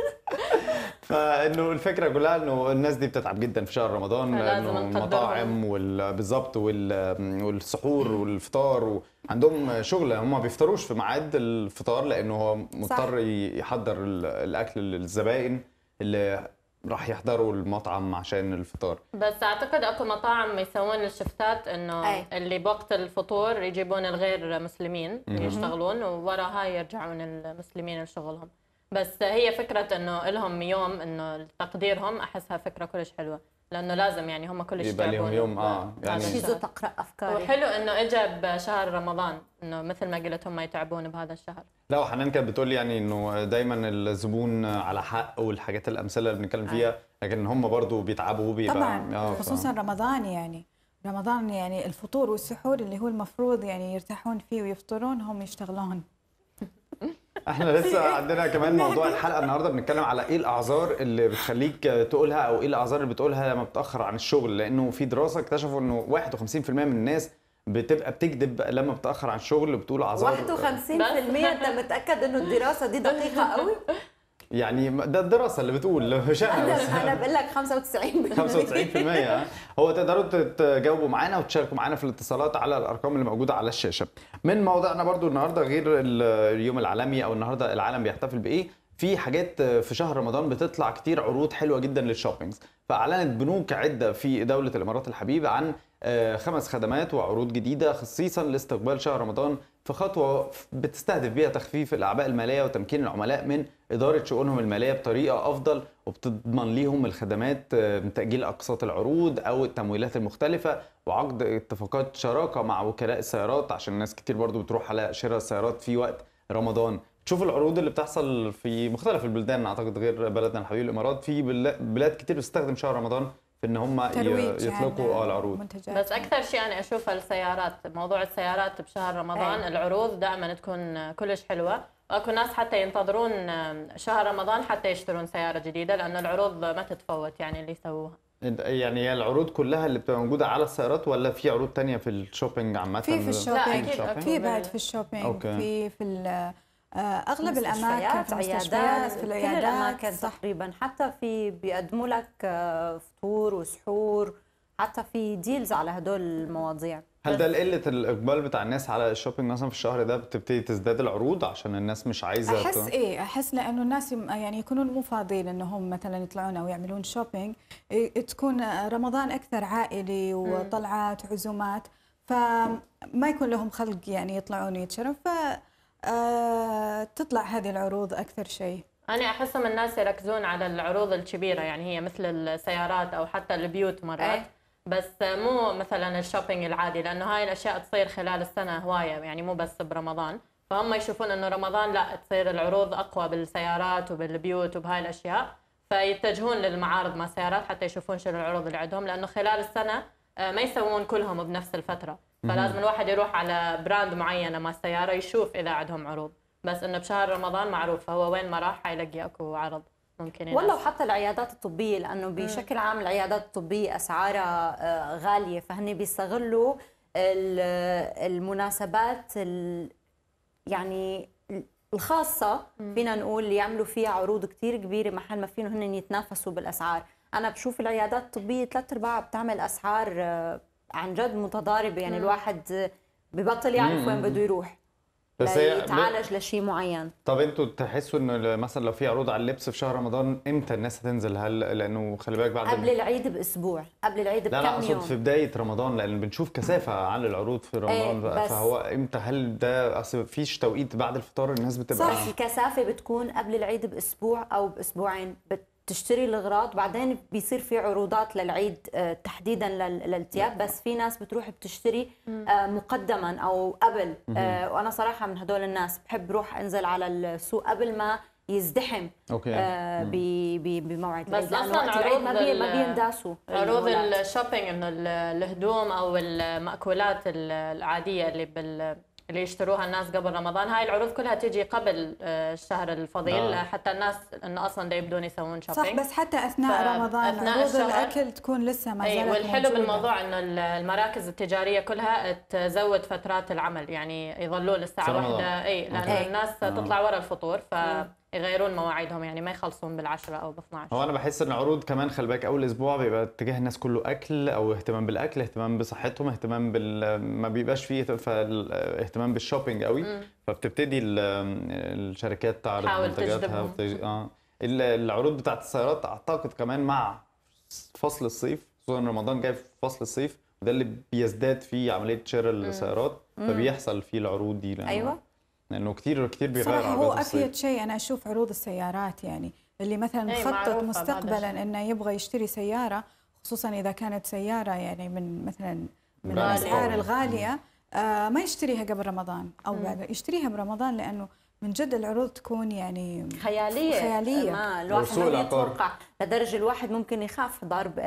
فانه الفكره كلها انه الناس دي بتتعب جدا في شهر رمضان فلازم انه نقدرهم. المطاعم وال- بالظبط وال- والسحور والفطار وعندهم شغل هم ما بيفطروش في ميعاد الفطار لانه هو مضطر يحضر ال- الاكل للزبائن اللي راح يحضروا المطعم عشان الفطار بس اعتقد اكو مطاعم يسوون الشفتات انه أي. اللي بوقت الفطور يجيبون الغير مسلمين يشتغلون وورا هاي يرجعون المسلمين لشغلهم بس هي فكرة انه لهم يوم انه تقديرهم احسها فكرة كلش حلوة لانه لازم يعني هم كلش يبقى لهم تعبون يوم، ب- آه، بهذا يعني- شيزو الشهر. تقرا افكاري وحلو انه اجى بشهر رمضان انه مثل ما قلت هم يتعبون بهذا الشهر لا وحنان كانت بتقول يعني انه دايما الزبون على حق والحاجات الامثله اللي بنتكلم فيها لكن هم برضو بيتعبوا بيبقى طبعا آه، ف- خصوصا رمضان يعني رمضان يعني الفطور والسحور اللي هو المفروض يعني يرتاحون فيه ويفطرون هم يشتغلون احنا لسه عندنا كمان موضوع الحلقه النهارده بنتكلم على ايه الاعذار اللي بتخليك تقولها او ايه الاعذار اللي بتقولها لما بتاخر عن الشغل لانه في دراسه اكتشفوا انه 51% من الناس بتبقى بتكذب لما بتاخر عن الشغل بتقول اعذار 51% انت متاكد انه الدراسه دي دقيقه قوي يعني ده الدراسه اللي بتقول مش انا بس انا انا بقول لك 95% 95% هو تقدروا تجاوبوا معانا وتشاركوا معانا في الاتصالات على الارقام اللي موجوده على الشاشه من موضوعنا برضو النهارده غير ال- اليوم العالمي او النهارده العالم بيحتفل بايه في حاجات في شهر رمضان بتطلع كتير عروض حلوه جدا للشوبينجز فاعلنت بنوك عده في دوله الامارات الحبيبه عن آه، خمس خدمات وعروض جديده خصيصا لاستقبال شهر رمضان في خطوه بتستهدف بيها تخفيف الاعباء الماليه وتمكين العملاء من اداره شؤونهم الماليه بطريقه افضل وبتضمن ليهم الخدمات آه، من تاجيل اقساط العروض او التمويلات المختلفه وعقد اتفاقات شراكه مع وكلاء السيارات عشان ناس كتير برضو بتروح على شراء السيارات في وقت رمضان تشوف العروض اللي بتحصل في مختلف البلدان اعتقد غير بلدنا الحبيب الامارات في بلا- بلاد كتير بتستخدم شهر رمضان في ان هم ي- ترويج يطلقوا عن اه العروض منتجات بس اكثر شيء انا اشوفه السيارات موضوع السيارات بشهر رمضان أي. العروض دائما تكون كلش حلوه واكو ناس حتى ينتظرون شهر رمضان حتى يشترون سياره جديده لانه العروض ما تتفوت يعني اللي يسووها يعني هي العروض كلها اللي بتبقى موجوده على السيارات ولا في عروض تانية في الشوبينج عامه في في الشوبينج أكيد، الشوبينج؟ أكيد. في بعد في الشوبينج أوكي. في في ال- آه، اغلب الاماكن مستشفيات، في المستشفيات عيادات في كل العيادات الاماكن صح تقريبا حتى في بيقدموا لك آه، فطور وسحور حتى في ديلز على هدول المواضيع هل ده قله الاقبال بتاع الناس على الشوبينج مثلا في الشهر ده بتبتدي تزداد العروض عشان الناس مش عايزه احس ت- ايه احس لانه الناس يم- يعني يكونون مو فاضيين انهم مثلا يطلعون او يعملون شوبينج إيه، تكون رمضان اكثر عائلي وطلعات وعزومات فما يكون لهم خلق يعني يطلعون يتشرف ف آه، تطلع هذه العروض اكثر شيء انا احسهم الناس يركزون على العروض الكبيره يعني هي مثل السيارات او حتى البيوت مرات أي. بس مو مثلا الشوبينج العادي لانه هاي الاشياء تصير خلال السنه هوايه يعني مو بس برمضان فهم يشوفون انه رمضان لا تصير العروض اقوى بالسيارات وبالبيوت وبهاي الاشياء فيتجهون للمعارض مع السيارات حتى يشوفون شنو العروض اللي عندهم لانه خلال السنه آه، ما يسوون كلهم بنفس الفتره فلازم الواحد يروح على براند معينه مع السياره يشوف اذا عندهم عروض بس انه بشهر رمضان معروف فهو وين ما راح حيلاقي اكو عرض ممكن ولا يناسب. وحتى العيادات الطبية لأنه بشكل عام العيادات الطبية أسعارها آه، غالية فهن بيستغلوا ال- المناسبات ال- يعني الخاصة فينا نقول اللي يعملوا فيها عروض كتير كبيرة محل ما فيهم هن يتنافسوا بالأسعار أنا بشوف العيادات الطبية ثلاث أرباعها بتعمل أسعار آه، عن جد متضاربة يعني الواحد آه، ببطل يعرف وين بده يروح بس هي يتعالج لشيء معين طب انتوا تحسوا انه مثلا لو في عروض على اللبس في شهر رمضان امتى الناس هتنزل هل لانه خلي بالك بعد قبل العيد باسبوع قبل العيد لا لا بكم اقصد يوم في بدايه رمضان لان بنشوف كثافه على العروض في رمضان ايه، بقى بس- فهو امتى هل ده اصل فيش توقيت بعد الفطار الناس بتبقى صح الكثافه بتكون قبل العيد باسبوع او باسبوعين بتشتري الاغراض بعدين بيصير في عروضات للعيد آه، تحديدا لل- للثياب بس في ناس بتروح بتشتري آه، مقدما او قبل آه، وانا صراحه من هدول الناس بحب روح انزل على السوق قبل ما يزدحم اوكي آه، ب- ب- بموعد بس العيد لأنه أصلاً وقت العيد ما, بي عروض ما ال- بينداسوا عروض الولاد. الشوبينج انه ال- الهدوم او المأكولات ال- العاديه اللي بال اللي يشتروها الناس قبل رمضان هاي العروض كلها تيجي قبل آه، الشهر الفضيل آه. حتى الناس انه اصلا دا يبدون يسوون صح شوبينج بس حتى اثناء ف- رمضان أثناء عروض الشهر- الاكل تكون لسه ما زالت اي والحلو موجودة. بالموضوع انه ال- المراكز التجاريه كلها تزود فترات العمل يعني يظلون الساعه في رمضان. واحدة اي لانه أوكي. الناس تطلع ورا الفطور فيغيرون مواعيدهم يعني ما يخلصون بالعشرة او ب 12 هو انا بحس ان العروض كمان خلي بالك اول اسبوع بيبقى اتجاه الناس كله اكل او اهتمام بالاكل اهتمام بصحتهم اهتمام بال ما بيبقاش فيه اهتمام بالشوبينج قوي فبتبتدي ال- الشركات تعرض تحاول منتجاتها تجذبهم. وتج... اه ال- العروض بتاعت السيارات اعتقد كمان مع فصل الصيف خصوصا رمضان جاي في فصل الصيف وده اللي بيزداد فيه عمليه شراء السيارات فبيحصل فيه العروض دي لأنه ايوه لانه كتير كتير بيغير صراحة هو عربيات الصيف أفيد شيء أنا أشوف عروض السيارات يعني اللي مثلا إيه، مخطط معروفة بعد مستقبلا الشيء. إنه يبغى يشتري سيارة خصوصا إذا كانت سيارة يعني من مثلا من غالية. الأسعار الغالية آه ما يشتريها قبل رمضان أو بعد يشتريها برمضان لأنه من جد العروض تكون يعني خيالية خيالية. ما الواحد وسوق ما العقار. بيتوقع لدرجة الواحد ممكن يخاف ضرب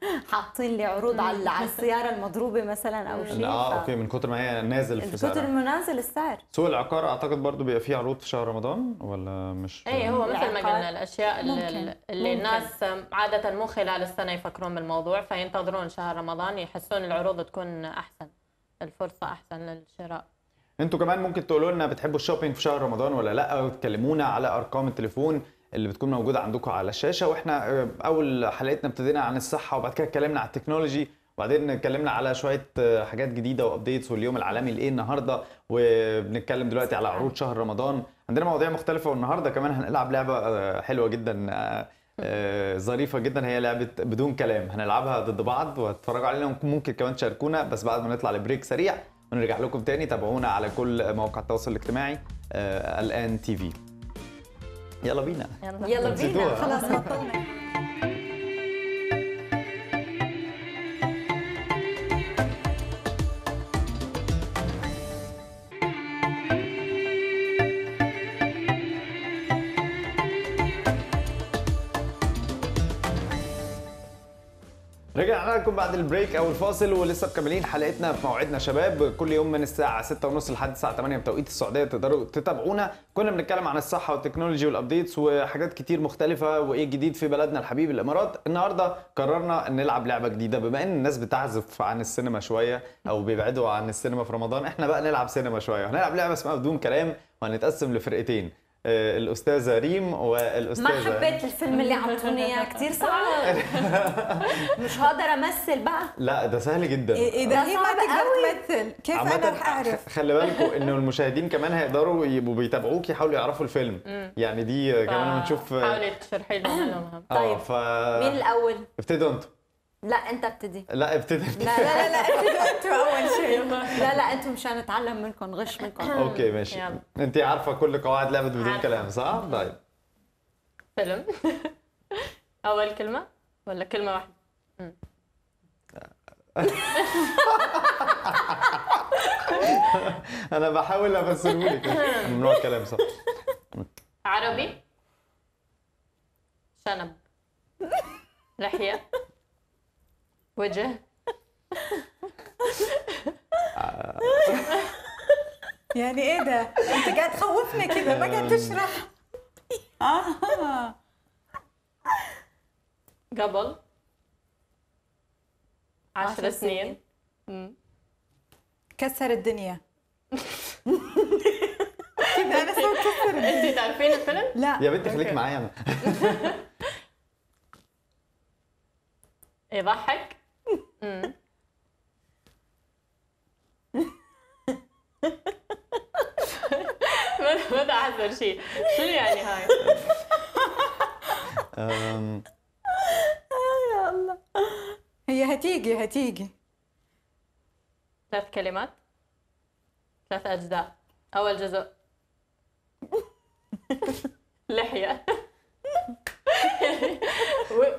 حاطين لي عروض على على السيارة المضروبة مثلا أو شيء اه ف- اوكي من كتر ما هي نازل في من كتر سعرها المنازل السعر سوق العقار اعتقد برضو بيبقى فيه عروض في شهر رمضان ولا مش اي إيه، هو مثل ما العقار. قلنا الاشياء اللي, ممكن. اللي ممكن. الناس عاده مو خلال السنه يفكرون بالموضوع فينتظرون شهر رمضان يحسون العروض تكون احسن الفرصه احسن للشراء انتوا كمان ممكن تقولوا لنا بتحبوا الشوبينج في شهر رمضان ولا لا وتكلمونا على ارقام التليفون اللي بتكون موجوده عندكم على الشاشه واحنا آه، اول حلقتنا ابتدينا عن الصحه وبعد كده اتكلمنا عن التكنولوجي وبعدين اتكلمنا على شويه آه، حاجات جديده وابديتس واليوم العالمي لايه النهارده وبنتكلم دلوقتي على عروض شهر رمضان عندنا مواضيع مختلفه والنهارده كمان هنلعب لعبه آه، حلوه جدا آه، آه، ظريفه جدا هي لعبه بدون كلام هنلعبها ضد بعض وهتتفرجوا علينا ممكن- ممكن كمان تشاركونا بس بعد ما نطلع لبريك سريع ونرجع لكم تاني تابعونا على كل مواقع التواصل الاجتماعي آه، الان تي في يلا بينا يلا يلا نسيتوها. بينا خلاص بطلنا رجعنا لكم بعد البريك او الفاصل ولسه مكملين حلقتنا في موعدنا شباب كل يوم من الساعه 6:30 لحد الساعه 8 بتوقيت السعوديه تقدروا تتابعونا كنا بنتكلم عن الصحه والتكنولوجي والابديتس وحاجات كتير مختلفه وايه جديد في بلدنا الحبيب الامارات النهارده قررنا نلعب لعبه جديده بما ان الناس بتعزف عن السينما شويه او بيبعدوا عن السينما في رمضان احنا بقى نلعب سينما شويه هنلعب لعبه اسمها بدون كلام وهنتقسم لفرقتين آه، الاستاذه ريم ما والاستاذه حبيت الفيلم اللي عطوني اياه كثير صعب مش هقدر امثل بقى لا ده سهل جدا اذا هي ما صعب تقدر تمثل كيف عامة انا رح اعرف خ- خلي بالكم انه المشاهدين كمان هيقدروا يبقوا بيتابعوك يحاولوا يعرفوا الفيلم يعني دي كمان بنشوف حاولي تشرحي لهم لهم اه طيب. ف مين الاول ابتدوا انتوا لا انت ابتدي لا ابتدي لا لا لا انتوا انتوا اول شيء لا لا انتم مشان نتعلم منكم غش منكم اوكي ماشي يلا. انت عارفه كل قواعد لعبه بدون عارفة. كلام صح؟ طيب فيلم اول كلمه ولا كلمه واحده انا بحاول افسرهولك ممنوع الكلام صح عربي شنب لحيه وجه يعني ايه ده انت قاعد تخوفنا كذا ما قاعد تشرح اه قبل عشر عشر سنين مم. كسر الدنيا كذا انا سويت كسر الدنيا انت تعرفين الفيلم؟ لا يا بنتي خليك أوكي. معايا انا يضحك مم. ما ما بدي احضر شيء شو يعني هاي؟ أم، هي هتيجي هتيجي ثلاث كلمات ثلاث اجزاء اول جزء لحيه و-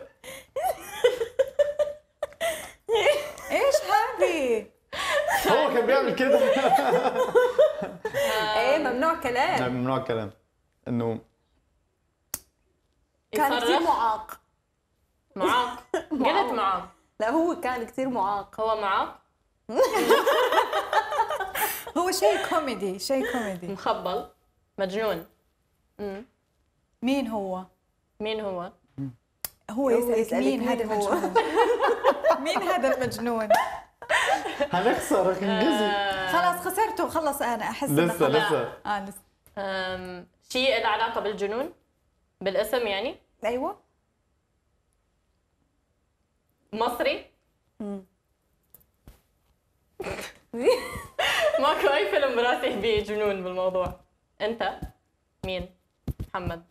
ايش هذه هو كان بيعمل كده ايه ممنوع كلام نعم، ممنوع الكلام انه كان كثير يصرخ معاق معاق قلت معاق لا هو كان كثير معاق هو معاق هو شيء كوميدي شيء كوميدي مخبل مجنون مم. مين هو مين هو؟ هو يسألك يسألك مين مين هذا هو؟ المجنون مين هذا المجنون هنخسر انجزي آه، خلاص خسرته خلص انا احس إنه لسه خلاص. لسه اه لسه أم، شيء له علاقة بالجنون بالاسم يعني ايوه مصري ماكو اي فيلم براسي فيه جنون بالموضوع انت مين محمد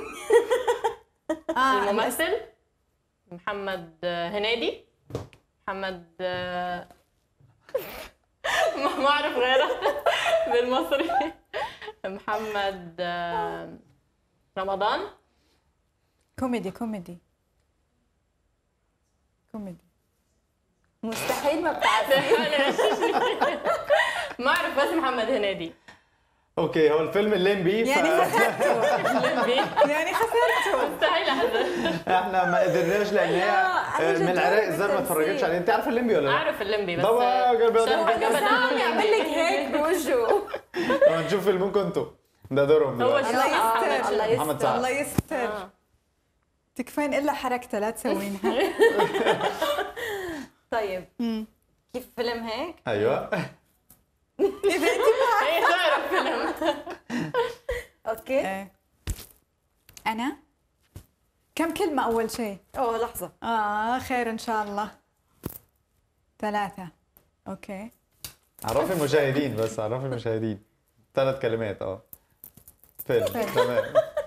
اه الممثل محمد آه، هنيدي محمد آه، ما ما اعرف غيره بالمصري محمد آه، رمضان كوميدي كوميدي كوميدي مستحيل ما بتعرف ما اعرف بس محمد هنيدي اوكي هو الفيلم الليمبي يعني ف... لمبي يعني خسرته مستحيل احضر احنا ما قدرناش لان هي أنا من جد العراق الزر ما بالتمثيل. اتفرجتش عليه انت عارف الليمبي ولا لا؟ اعرف اللمبي بس بابا قلبي شرح أضرب. قبل عم يعمل لك هيك بوجهه طب نشوف فيلمكم انتوا ده دورهم هو دلوقتي. شو الله اسمه؟ يستر. محمد الله شنو؟ محمد يستر سعد. الله يستر آه. تكفين الا حركته لا تسوينها طيب كيف فيلم هيك؟ ايوه هي تعرف فيلم اوكي إيه. انا كم كلمة أول شيء؟ اوه لحظة آه خير إن شاء الله ثلاثة اوكي عرفي المشاهدين بس عرفي المشاهدين ثلاث كلمات اه فيلم تمام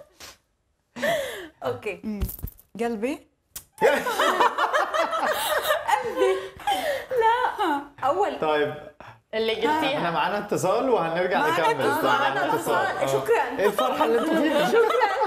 اوكي قلبي اول طيب اللي احنا قلتيها معانا اتصال وهنرجع معانا نكمل اتصال. استنى، معانا اتصال. آه. شكراً. ايه الفرحه اللي انتوا فيها شكرا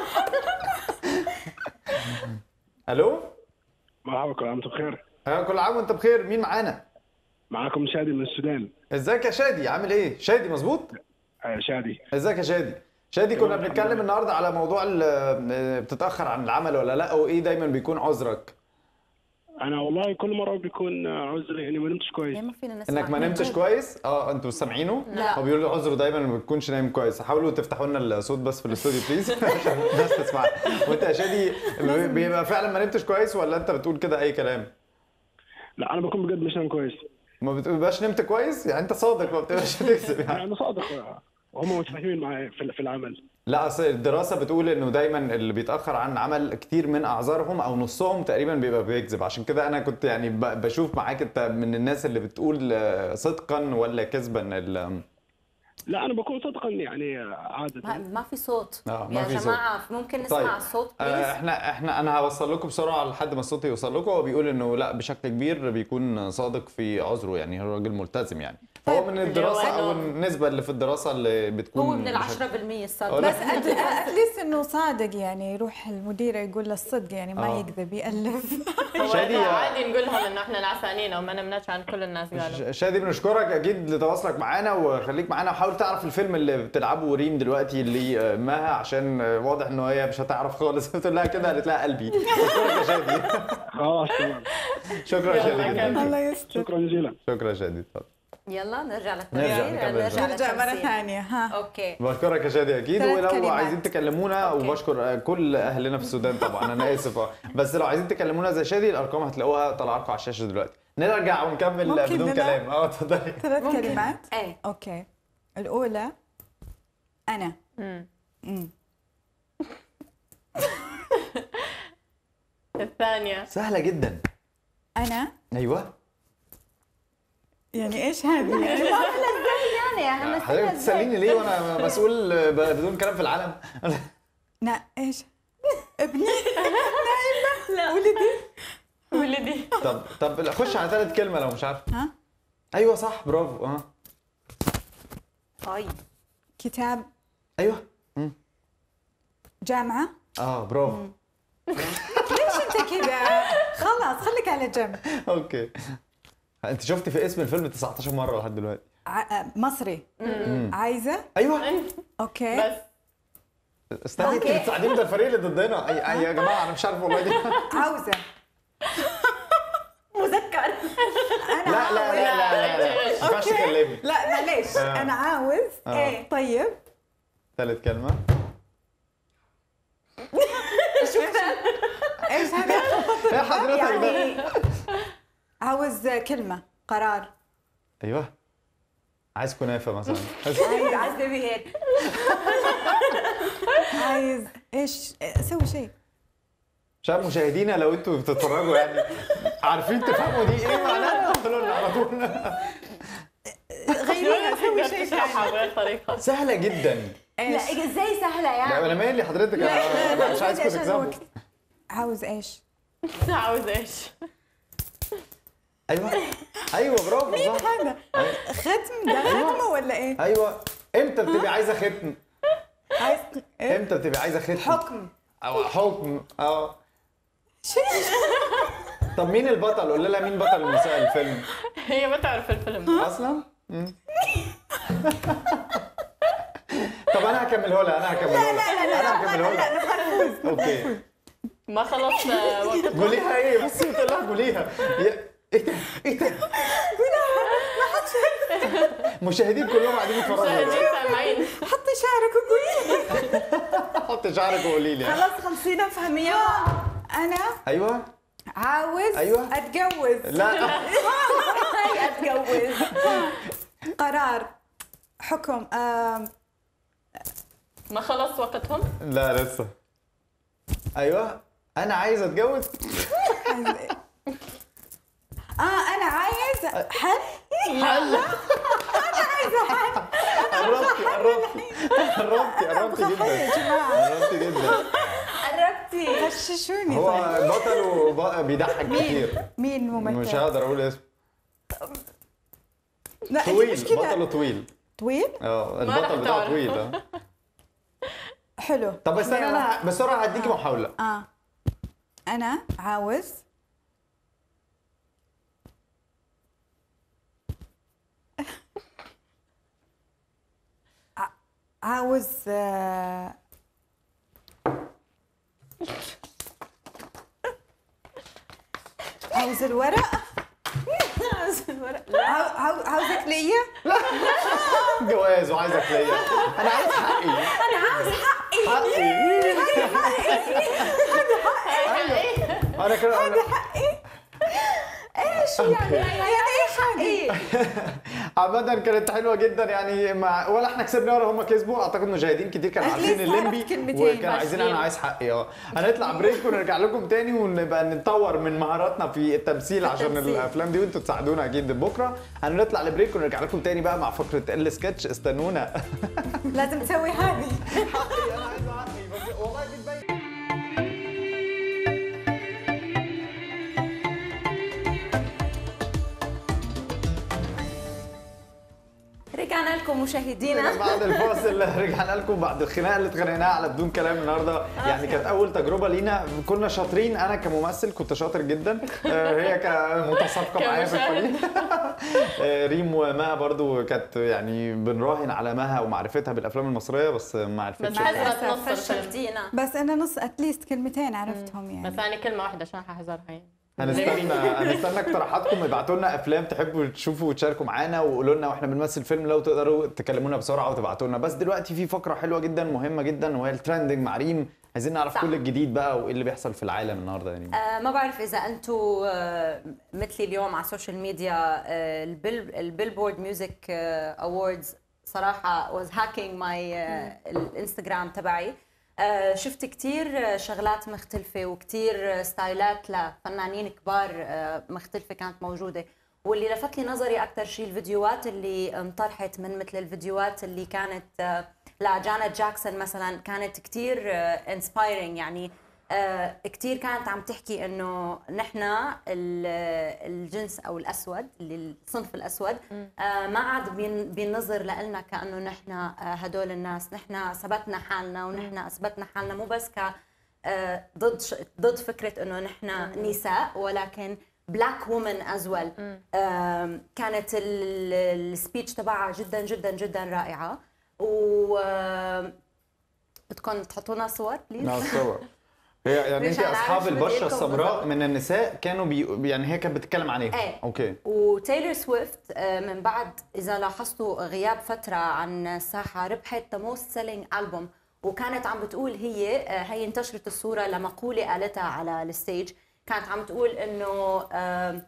الو مرحبا كل عام وانتم بخير آه، كل عام وانت بخير مين معانا معاكم شادي من السودان ازيك يا شادي عامل ايه شادي مظبوط آه، شادي ازيك يا شادي شادي كنا بنتكلم النهارده على موضوع ال- بتتاخر عن العمل ولا لا وايه دايما بيكون عذرك انا والله كل مره بيكون آه، عذري اني ما نمتش كويس ليه ما فينا نسمع انك ما نمتش كويس اه انتوا سامعينه لا. هو بيقول عذره دايما ما بتكونش نايم كويس حاولوا تفتحوا لنا الصوت بس في الاستوديو بليز عشان الناس تسمع وانت يا شادي بيبقى فعلا ما نمتش كويس ولا انت بتقول كده اي كلام لا انا بكون بجد مش نايم كويس ما بتبقاش نمت كويس يعني انت صادق ما بتبقاش تكذب يعني انا صادق آه، وهم متفاهمين معي في في العمل لا اصل الدراسه بتقول انه دايما اللي بيتاخر عن عمل كتير من اعذارهم او نصهم تقريبا بيبقى بيكذب عشان كده انا كنت يعني ب- بشوف معاك انت من الناس اللي بتقول آه، صدقا ولا كذبا ال- لا انا بكون صدقا يعني آه، ما, عاده ما في صوت آه، ما يا في صوت. جماعه ممكن نسمع طيب. الصوت آه، بليز احنا احنا انا هوصل لكم بسرعه لحد ما الصوت يوصل لكم هو بيقول انه لا بشكل كبير بيكون صادق في عذره يعني هو راجل ملتزم يعني فهو من الدراسه او النسبه اللي في الدراسه اللي بتكون هو من ال بشكل- 10% الصادق أولا. بس اتليست انه صادق يعني يروح المدير يقول له الصدق يعني ما آه. يكذب يألف هو شادي، إحنا آه. عادي نقول لهم انه احنا نعسانين وما نمناش عن كل الناس قالوا ش- شادي بنشكرك اكيد لتواصلك معانا وخليك معانا وحاول تعرف الفيلم اللي بتلعبه ريم دلوقتي اللي آه، مها عشان آه، واضح ان هي مش هتعرف خالص قلت لها كده قالت لها قلبي شكرا يا شادي خلاص تمام شكرا يا شادي جدا الله يستر شكرا جزيلا شكرا يا شادي اتفضل يلا نرجع نرجع للتمثيل نكمل. نرجع مرة للتمثيل. ثانية ها اوكي بشكرك يا شادي اكيد ثلاث ولو كلمات. عايزين تكلمونا أوكي. وبشكر آه، كل اهلنا في السودان طبعا انا اسف آه. بس لو عايزين تكلمونا زي شادي الارقام هتلاقوها طالعه لكم على الشاشه دلوقتي نرجع ونكمل ممكن بدون لنا؟ كلام اه اتفضلي ثلاث ممكن. كلمات ايه اوكي الأولى أنا مم. مم. الثانية سهله جدا أنا ايوه يعني إيش هذه يعني يعني احنا حضرتك نسينا بتساليني ليه وانا مسؤول آه، بدون كلام في العالم لا إيش ابني لا ولدي ولدي طب طب لا، خش على ثالث كلمه لو مش عارف ها ايوه صح برافو اه طيب كتاب ايوه مم. جامعة اه برافو ليش أنت كذا خلاص خليك على جنب اوكي انت شفتي في اسم الفيلم 19 مره لحد دلوقتي ع- مصري عايزة ايوه أوكي بس استني انت أوكي. بتساعديني ده الفريق اللي ضدنا أي, أي يا جماعه انا مش عارف والله دي عاوزة مذكر أنا لا لا لا لا لا لا ما ينفعش أوكي. تكلمي لا معليش آه. أنا عاوز آه. إيه طيب ثالث كلمه إيش هذا يا حضرتك ده يعني عاوز كلمة قرار ايوه عايز كنافه مثلا عايز عايز بيبي هيد عايز ايش سوي شيء عشان مشاهدينا لو انتوا بتتفرجوا يعني عارفين تفهموا دي ايه معناها قولوا لنا على طول غيريها سوي شيء تشرحها ثاني بغير طريقة سهله جدا ايش لا ازاي سهله لا يعني انا مالي حضرتك انا أنا مش عايزكم عشان تكسبوا الوقت. عاوز ايش عاوز ايش؟ ايوه ايوه برافو صح هذا ختم ده ختمه ولا ايه ايوه امتى بتبقي عايزه ختم عايز إيه؟ امتى بتبقي عايزه ختم حكم او حكم اه شيء طب مين البطل قول لنا مين بطل المسا- الفيلم هي ما تعرف الفيلم اصلا مم. طب انا هكمله لها انا هكمله لها انا هكمله لها اوكي ما خلص آه، وقت قوليها ايه بس قلت لها قوليها يا- ايه ده ايه ده مشاهدين كلهم قاعدين يتفرجوا مشاهدين سامعين حطي شعرك وقولي حط شعرك وقولي لي خلاص خلصينا مفهمية انا ايوه عاوز أيوة. اتجوز لا اتجوز قرار حكم آم، ما خلص وقتهم لا لسه ايوه انا عايز اتجوز اه انا عايز حل قربتي قربتي قربتي قربتي حل جدا يا جماعه قربتي جدا قربتي غششوني هو طيب بطل وب- بيضحك كتير مين مش ممثل؟ هقدر اقول اسمه لا طويل مش كده بطله طويل طويل؟ اه ما البطل رح بتاعه تعرف. طويل اه حلو طب استنى حلوة. انا بسرعه هديكي محاوله اه انا عاوز ع- عاوز آه، عاوز الورق عاوز الورق عاو- عاو- عاوزك ليا جواز وعايزك ليا انا عايز حقي انا عاوز حقي حقي انا كده انا ايش يعني يعني ايش هذه عامة كانت حلوة جدا يعني مع ولا احنا كسبنا ولا هم كسبوا اعتقد مشاهدين كتير كانوا At عارفين least الليمبي عرفت كلمتين وكانوا عايزين انا ماشيين. عايز حقي اه هنطلع بريك ونرجع لكم تاني ونبقى نطور من مهاراتنا في التمثيل عشان التمثيل. الافلام دي وانتوا تساعدونا اكيد بكره هنطلع لبريك ونرجع لكم تاني بقى مع فقرة السكتش استنونا لازم تسوي هذه حقي انا عايز حقي بس والله بتبين رجعنا لكم مشاهدينا بعد الفاصل رجعنا لكم بعد الخناقه اللي اتخانقناها على بدون كلام النهارده يعني كانت اول تجربه لينا كنا شاطرين انا كممثل كنت شاطر جدا آه، هي كمتسابقه معايا في الفريق آه، ريم ومها برضو كانت يعني بنراهن على مها ومعرفتها بالافلام المصريه بس ما عرفتش بس حسبت نص الفيلم فشلتينا بس انا نص اتليست كلمتين عرفتهم يعني بس انا كلمه واحده عشان ححذرها يعني هنستنى هنستنى اقتراحاتكم ابعتوا لنا افلام تحبوا تشوفوا وتشاركوا معانا وقولوا لنا واحنا بنمثل فيلم لو تقدروا تكلمونا بسرعه وتبعتوا لنا بس دلوقتي في فقره حلوه جدا مهمه جدا وهي الترندنج مع ريم عايزين نعرف صح. كل الجديد بقى وايه اللي بيحصل في العالم النهارده يعني آه ما بعرف اذا انتم آه مثلي اليوم على السوشيال ميديا آه البيل البيلبورد ميوزك اووردز صراحه was hacking my آه الانستغرام تبعي آه شفت كتير شغلات مختلفة وكتير ستايلات لفنانين كبار آه مختلفة كانت موجودة واللي لفت لي نظري أكثر شيء الفيديوهات اللي انطرحت من مثل الفيديوهات اللي كانت آه لجانيت جاكسون مثلا كانت كتير انسبايرنج يعني آه كتير كانت عم تحكي انه نحن ال- الجنس او الاسود اللي الصنف الاسود آه ما عاد بين- بينظر لنا كانه نحن آه هدول الناس نحن ثبتنا حالنا ونحن اثبتنا حالنا مو بس ك آه ضد ش- ضد فكره انه نحن نساء ولكن بلاك وومن از ويل كانت السبيتش تبعها جدا جدا جدا رائعه و آه، بدكم تحطونا صور بليز نعم صور هي يعني انت مش عارف اصحاب شو بدي البشره لكم السمراء بالضبط. من النساء كانوا بي يعني هي كانت بتتكلم عليها ايه. اوكي وتايلور سويفت آه، من بعد اذا لاحظتوا غياب فتره عن الساحه ربحت ذا موست سيلينج البوم وكانت عم بتقول هي آه، هي انتشرت الصوره لمقوله قالتها على الستيج كانت عم تقول انه آم،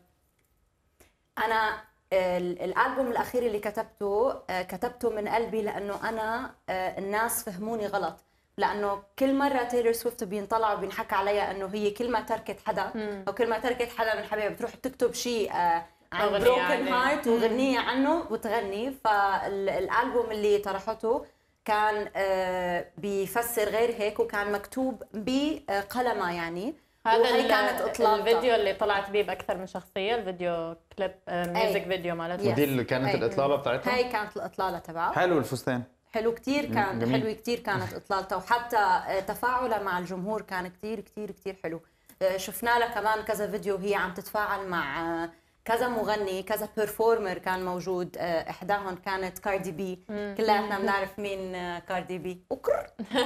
انا ال- الالبوم الاخير اللي كتبته آه، كتبته من قلبي لانه انا آه، الناس فهموني غلط لانه كل مره تايلور سويفت بينطلع وبينحكى عليها انه هي كل ما تركت حدا او كل ما تركت حدا من حبايبها بتروح تكتب شيء آه، عن أغنية بروكن عنه. هارت وغنية عنه وتغني فالالبوم اللي طرحته كان آه، بيفسر غير هيك وكان مكتوب بقلمه يعني هذا وهي ال- كانت اطلاقها الفيديو اللي طلعت بيه باكثر من شخصيه الفيديو كليب آه، ميوزك فيديو مالتها ودي اللي كانت أي. الاطلاله بتاعتها هاي كانت الاطلاله تبعها حلو الفستان حلو كتير كان جميل. حلو كتير كانت اطلالته وحتى آه، تفاعلها مع الجمهور كان كتير كتير كتير حلو آه، شفنا لها كمان كذا فيديو هي عم تتفاعل مع آه، كذا مغني كذا بيرفورمر كان موجود آه، احداهم كانت كاردي بي كلياتنا بنعرف مين آه، كاردي بي وكر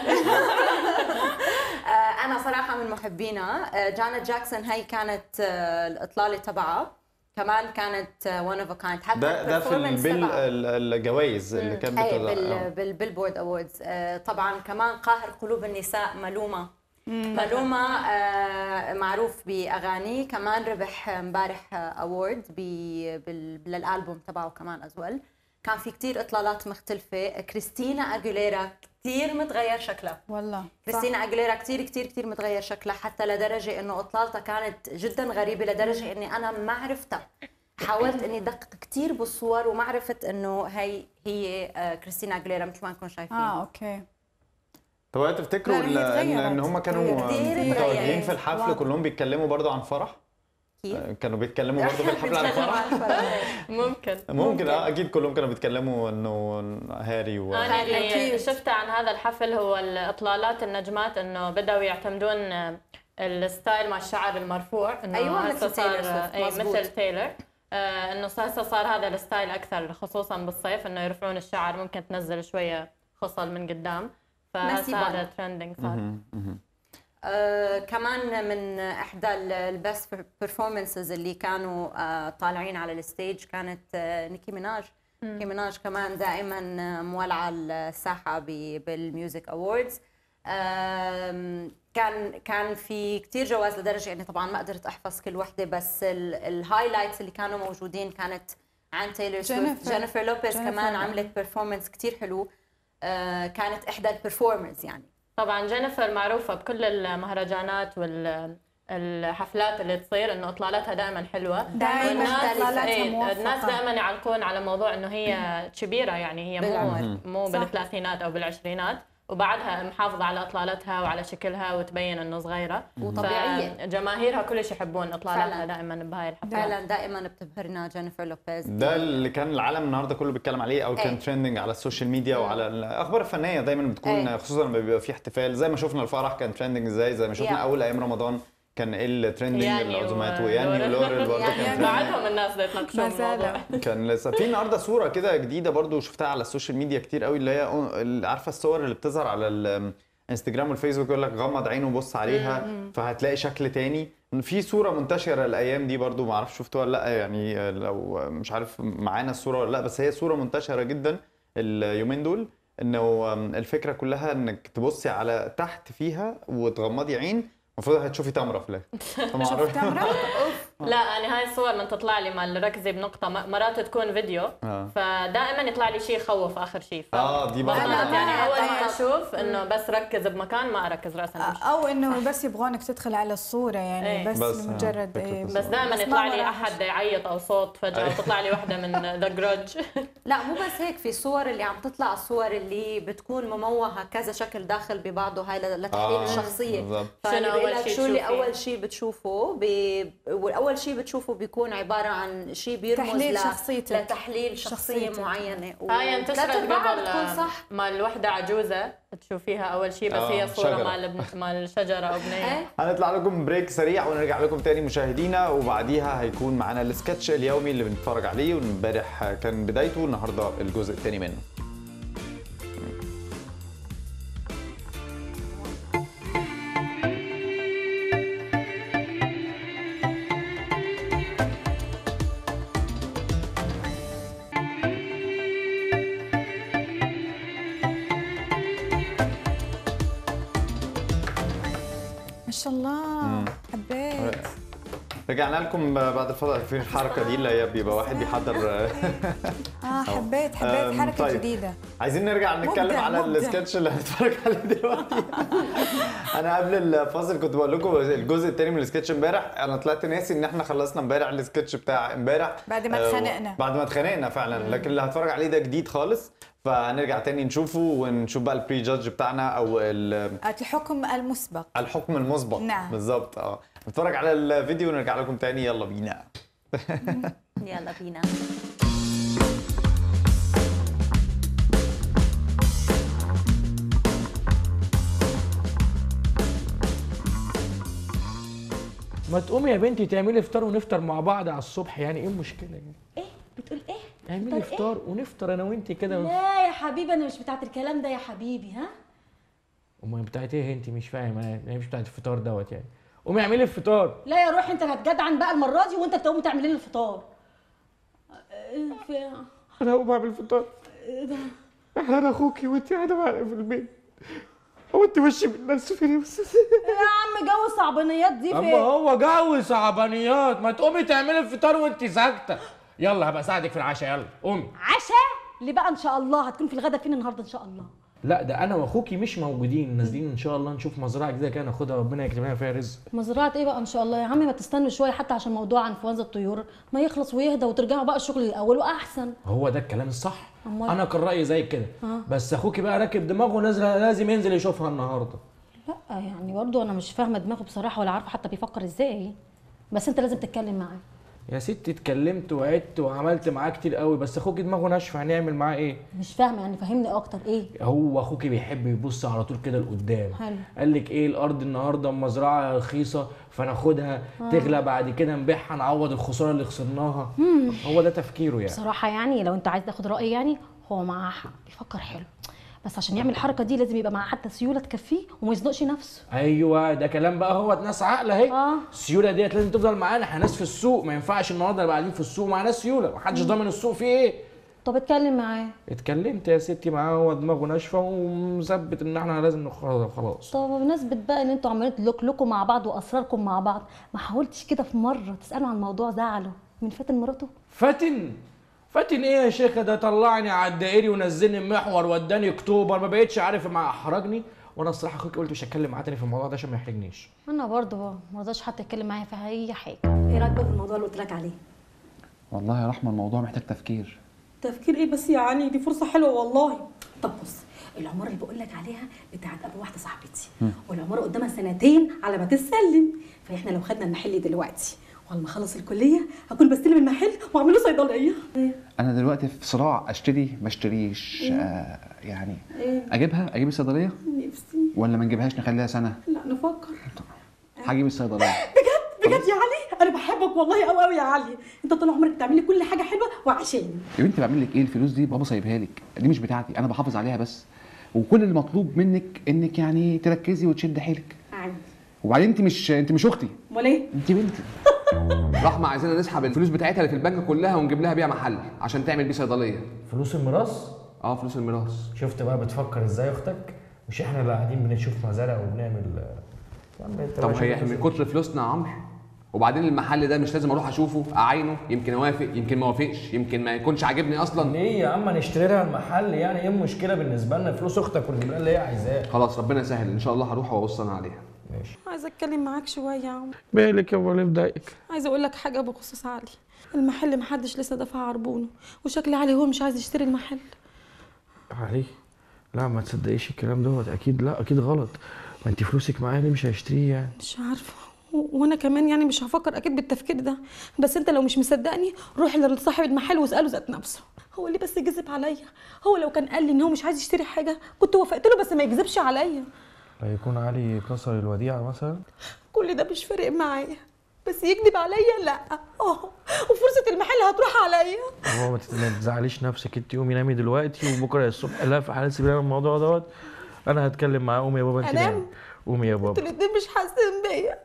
آه، انا صراحه من محبينها آه، جانيت جاكسون هي كانت آه، الاطلاله تبعها كمان كانت ون اوف كايند حتى ده ده في الperformance البيل تبعها. ال- الجوائز اللي كانت ايه بتطلع بال آه. بالبيلبورد اووردز آه طبعا كمان قاهر قلوب النساء ملومه ملومه آه معروف باغانيه كمان ربح امبارح اوورد للالبوم تبعه كمان از ويل كان في كتير اطلالات مختلفه كريستينا اجوليرا كتير متغير شكلها والله صح. كريستينا اجوليرا كتير كتير كتير متغير شكلها حتى لدرجه انه اطلالتها كانت جدا غريبه لدرجه اني انا ما عرفتها حاولت اني ادقق كثير بالصور وما عرفت انه هي هي آه، كريستينا اجوليرا مثل ما انكم شايفين اه اوكي طب هل تفتكروا لا، هي ال- ان اتغيرت. ان هم كانوا كتير اتغيرت. متواجدين في الحفل واضح. كلهم بيتكلموا برضو عن فرح؟ كيف؟ آه، كانوا بيتكلموا برضو في الحفل عن فرح؟ ممكن ممكن اه اكيد كلهم كانوا بيتكلموا انه هاري و انا اللي أكيد. شفته عن هذا الحفل هو الاطلالات النجمات انه بداوا يعتمدون آه، الستايل مع الشعر المرفوع انه أيوة، هسه مثل صار تايلور سويفت، اي مزبوط. مثل تايلر آه، انه هسه صار هذا الستايل اكثر خصوصا بالصيف انه يرفعون الشعر ممكن تنزل شويه خصل من قدام ناسي فهسه بان. هذا ترندنج صار مهم، مهم. آه كمان من احدى البست بيرفورمانسز اللي كانوا آه طالعين على الستيج كانت آه نيكي ميناج نيكي ميناج كمان دائما آه، مولعه الساحه ب- بالميوزك اووردز كان كان في كتير جوائز لدرجه اني طبعا ما قدرت احفظ كل وحده بس الهايلايتس اللي كانوا موجودين كانت عن تايلور سويفت جينيفر. جينيفر لوبيز جينيفر. كمان عملت بيرفورمانس كتير حلو آه كانت احدى البرفورمرز يعني طبعا جينيفر معروفة بكل المهرجانات والحفلات اللي تصير انه اطلالاتها دائما حلوة دائماً والناس إطلالاتها إيه، موفقة. الناس دائما يعلقون على موضوع انه هي كبيرة يعني هي بالعمر. مو مو صح. بالثلاثينات او بالعشرينات وبعدها محافظة على اطلالتها وعلى شكلها وتبين انه صغيرة وطبيعية. جماهيرها كلش يحبون اطلالاتها فعلاً. دائما بهاي الحفلات فعلا دائما بتبهرنا جينيفر لوبيز ده اللي كان العالم النهارده كله بيتكلم عليه او كان أي. ترندنج على السوشيال ميديا وعلى الاخبار الفنيه دايما بتكون أي. خصوصا لما بيبقى في احتفال زي ما شفنا الفرح كان ترندنج ازاي زي ما شفنا Yeah. اول ايام رمضان كان ايه الترندنج ياني العزومات و- وياني لوريل. ولوريل برضه ياني. كان trending. بعدهم الناس بدها يتناقشون ما زالوا. بالموضوع كان لسه في النهارده صوره كده جديده برضو شفتها على السوشيال ميديا كتير قوي اللي هي اللي عارفه الصور اللي بتظهر على الانستجرام والفيسبوك يقول لك غمض عينه وبص عليها فهتلاقي شكل تاني في صوره منتشره الايام دي برضو ما اعرفش شفتوها ولا لا يعني لو مش عارف معانا الصوره ولا لا بس هي صوره منتشره جدا اليومين دول انه الفكره كلها انك تبصي على تحت فيها وتغمضي عين المفروض هتشوفي تمره في الاخر فما أعرف- تمرة لا يعني هاي الصور من تطلع لي مال ركزي بنقطة م- مرات تكون فيديو آه. فدائما يطلع لي شيء يخوف آخر شيء ف- آه، دي برضه. بغلط أنا يعني ما- أول ما أنا- أشوف إنه بس ركز بمكان ما أركز رأسا أمشي او انه بس يبغونك تدخل على الصوره يعني إيه. بس, بس، آه، مجرد فكرة إيه. الصورة. بس دائما بس ما يطلع لي وراها أحد يعيط أو صوت فجأة وتطلع لي واحدة من ذا جروج لا مو بس هيك في صور اللي عم تطلع الصور اللي بتكون مموهه كذا شكل داخل ببعضه هاي لتحليل آه، الشخصيه بالضبط. فأنا شنو بقول أول لك شيء شو اللي تشوفيه؟ اول شيء بتشوفه ب... واول شيء بتشوفه بيكون عباره عن شيء بيرمز تحليل ل... شخصيتك. لتحليل شخصيه شخصيتك. معينه هاي انتشرت ثلاث أرباعها قبل بتكون صح مال وحدة عجوزة تشوفيها أول شيء بس آه، هي صورة شجرة. مال ابن- مال شجرة أو بنية إيه؟ هنطلع لكم بريك سريع ونرجع لكم تاني مشاهدينا وبعديها هيكون معانا السكتش اليومي اللي بنتفرج عليه وامبارح كان بدايته النهارده الجزء الثاني منه ما شاء الله حبيت رجعنا لكم بعد الفضل في الحركه دي اللي هي بيبقى واحد بيحضر اه حبيت أم، حبيت حركه طيب. جديده عايزين نرجع نتكلم مبدع، على مبدع. السكتش اللي هنتفرج عليه دلوقتي انا قبل الفاصل كنت بقول لكم الجزء الثاني من السكتش امبارح انا طلعت ناسي ان احنا خلصنا امبارح السكتش بتاع امبارح بعد ما آه، اتخانقنا. بعد ما اتخانقنا فعلا لكن اللي هتفرج عليه ده جديد خالص فهنرجع تاني نشوفه ونشوف بقى البري جادج بتاعنا او ال- الحكم المسبق الحكم المسبق نعم. بالظبط اه نتفرج على الفيديو ونرجع لكم تاني يلا بينا يلا بينا ما تقومي يا بنتي تعملي فطار ونفطر مع بعض على الصبح يعني ايه المشكله يعني ايه بتقول ايه اعملي فطار إيه؟ فطار ونفطر انا وانت كده لا يا حبيبي انا مش بتاعت الكلام ده يا حبيبي ها امال بتاعت ايه انت مش فاهم انا هي مش بتاعت الفطار دوت يعني قومي اعملي الفطار لا يا روح انت هتجدعن بقى المره دي وانت تقوم تعمل لي الفطار إيه في- انا هقوم اعمل الفطار احنا انا اخوكي وانت قاعده معايا في البيت هو انت ماشي من الناس فين بس يا عم جو الصعبانيات دي اما فين هو جو صعبانيات ما تقومي تعملي الفطار وانت ساكته يلا هبقى اساعدك في العشاء يلا قومي عشاء اللي بقى ان شاء الله هتكون في الغدا فين النهارده ان شاء الله لا ده انا واخوكي مش موجودين نازلين ان شاء الله نشوف مزرعه جديده كده ناخدها ربنا يكتب لنا فيها رزق مزرعه ايه بقى ان شاء الله يا عم ما تستنوا شويه حتى عشان موضوع انفلونزا الطيور ما يخلص ويهدى وترجعوا بقى الشغل الاول واحسن هو ده الكلام الصح أمال؟ انا كان رايي زي كده بس اخوكي بقى راكب دماغه نازل لازم ينزل يشوفها النهارده لا يعني برضه انا مش فاهمه دماغه بصراحه ولا عارفه حتى بيفكر ازاي بس انت لازم تتكلم معاه يا ستي اتكلمت وعدت وعملت معاه كتير قوي بس اخوكي دماغه ناشفه هنعمل معاه ايه مش فاهمه يعني فهمني اكتر ايه هو اخوكي بيحب يبص على طول كده لقدام حلو. قال لك ايه الارض النهارده مزرعه رخيصه فناخدها تغلى بعد كده نبيعها نعوض الخساره اللي خسرناها هو ده تفكيره يعني بصراحه يعني لو انت عايز تاخد رايي يعني هو معاه حق بيفكر حلو بس عشان يعمل الحركه دي لازم يبقى معاه حتى سيوله تكفيه وما يزنقش نفسه ايوه ده كلام بقى هو ناس عاقله اهي آه. السيوله ديت لازم تفضل معانا احنا ناس في السوق ما ينفعش النهارده نبقى قاعدين في السوق معانا سيوله محدش ضامن السوق فيه ايه طب اتكلم معاه اتكلمت يا ستي معاه هو دماغه ناشفه ومثبت ان احنا لازم نخرج خلاص طب بمناسبة بقى ان انتوا عمالين تلوكلكوا مع بعض واسراركم مع بعض ما حاولتش كده في مرة تسألوا عن موضوع زعله من فاتن مراته فاتن فاتن ايه يا شيخه ده طلعني على الدائري ونزلني محور وداني اكتوبر ما بقتش عارف ما احرجني وانا الصراحه اخوك قلت مش هتكلم معاه تاني في الموضوع ده عشان ما يحرجنيش انا برضه ما رضاش حد يتكلم معايا في اي حاجة ايه رايك بقى في الموضوع اللي قلت لك عليه والله يا رحمه الموضوع محتاج تفكير تفكير ايه بس يا علي دي فرصة حلوة والله طب بص العمارة اللي بقول لك عليها بتاعت ابو واحدة صاحبتي والعمارة قدامها سنتين على ما تتسلم فاحنا لو خدنا المحل دلوقتي وعلى ما اخلص الكلية هكون بستلم المحل واعمله صيدلية انا دلوقتي في صراع اشتري ما اشتريش آه يعني اجيبها اجيب الصيدليه نفسي ولا ما نجيبهاش نخليها سنه لا نفكر هجيب الصيدليه بجد بجد يا علي انا بحبك والله قوي قوي يا علي انت طول عمرك بتعمل لي كل حاجه حلوه وعشاني يا بنتي بعمل لك ايه الفلوس دي بابا سايبها لك دي مش بتاعتي انا بحافظ عليها بس وكل اللي مطلوب منك انك يعني تركزي وتشد حيلك عادي وبعدين انت مش انت مش اختي امال ايه انت بنتي رحمه عايزيننا نسحب الفلوس بتاعتها اللي في البنك كلها ونجيب لها بيها محل عشان تعمل بيه صيدليه فلوس الميراث اه فلوس الميراث شفت بقى بتفكر ازاي اختك مش احنا اللي قاعدين بنشوف مزارع وبنعمل يا عم انت طب بقى هي شوف من كتر فلوسنا يا عمرو وبعدين المحل ده مش لازم اروح اشوفه اعاينه يمكن اوافق يمكن ما اوافقش يمكن ما يكونش عاجبني اصلا ليه يا عم نشتري لها المحل يعني ايه المشكله بالنسبه لنا فلوس اختك ونجيب لها اللي هي عايزاه خلاص ربنا يسهل ان شاء الله هروح وابص انا عليها ماشي عايزه اتكلم معاك شويه يا عمرو بالك يا ولي مضايقك عايزه اقول لك حاجه بخصوص علي المحل محدش لسه دفع عربونه وشكل علي هو مش عايز يشتري المحل علي لا ما تصدقيش الكلام دوت اكيد لا اكيد غلط ما انت فلوسك معايا ليه مش هيشتريه يعني مش عارفه و- وانا كمان يعني مش هفكر اكيد بالتفكير ده بس انت لو مش مصدقني روح لصاحب المحل واساله ذات نفسه هو اللي بس يكذب عليا هو لو كان قال لي ان هو مش عايز يشتري حاجه كنت وافقت له بس ما يكذبش عليا لا يكون علي كسر الوديعه مثلا كل ده مش فارق معايا بس يكذب عليا لا اه وفرصه المحل هتروح عليا هو ما تت- ما تزعليش نفسك انت قومي نامي دلوقتي وبكره الصبح لا في حال سيبينا من الموضوع دوت انا هتكلم معاه قومي يا بابا انت أنام؟ نامي قومي يا انتوا بابا الاتنين مش حاسين بيا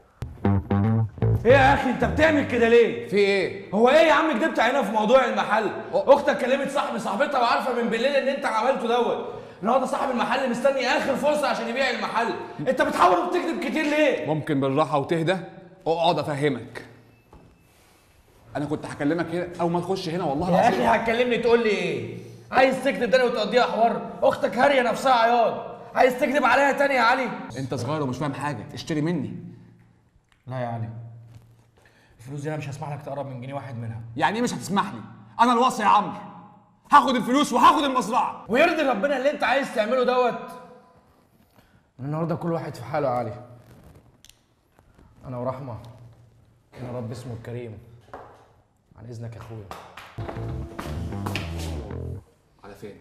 ايه يا اخي انت بتعمل كده ليه في ايه هو ايه يا عم كدبت علينا في موضوع المحل اختك كلمت صاحب صاحبتها وعارفه من بالليل ان انت عملته دوت النهارده صاحب المحل مستني اخر فرصه عشان يبيع المحل انت بتحاول وبتكذب كتير ليه ممكن بالراحه وتهدى اقعد افهمك انا كنت هكلمك هنا اول ما تخش هنا والله يا اخي العظيم هتكلمني تقول لي ايه عايز تكذب تاني وتقضيها حوار اختك هاريه نفسها عياط عايز تكذب عليها تاني يا علي انت صغير ومش فاهم حاجه اشتري مني لا يا علي الفلوس دي انا مش هسمح لك تقرب من جنيه واحد منها يعني ايه مش هتسمح لي انا الوصي يا عمرو هاخد الفلوس وهاخد المزرعه ويرضي ربنا اللي انت عايز تعمله دوت النهارده كل واحد في حاله يا علي انا ورحمه انا رب اسمه الكريم عن اذنك يا اخويا على فين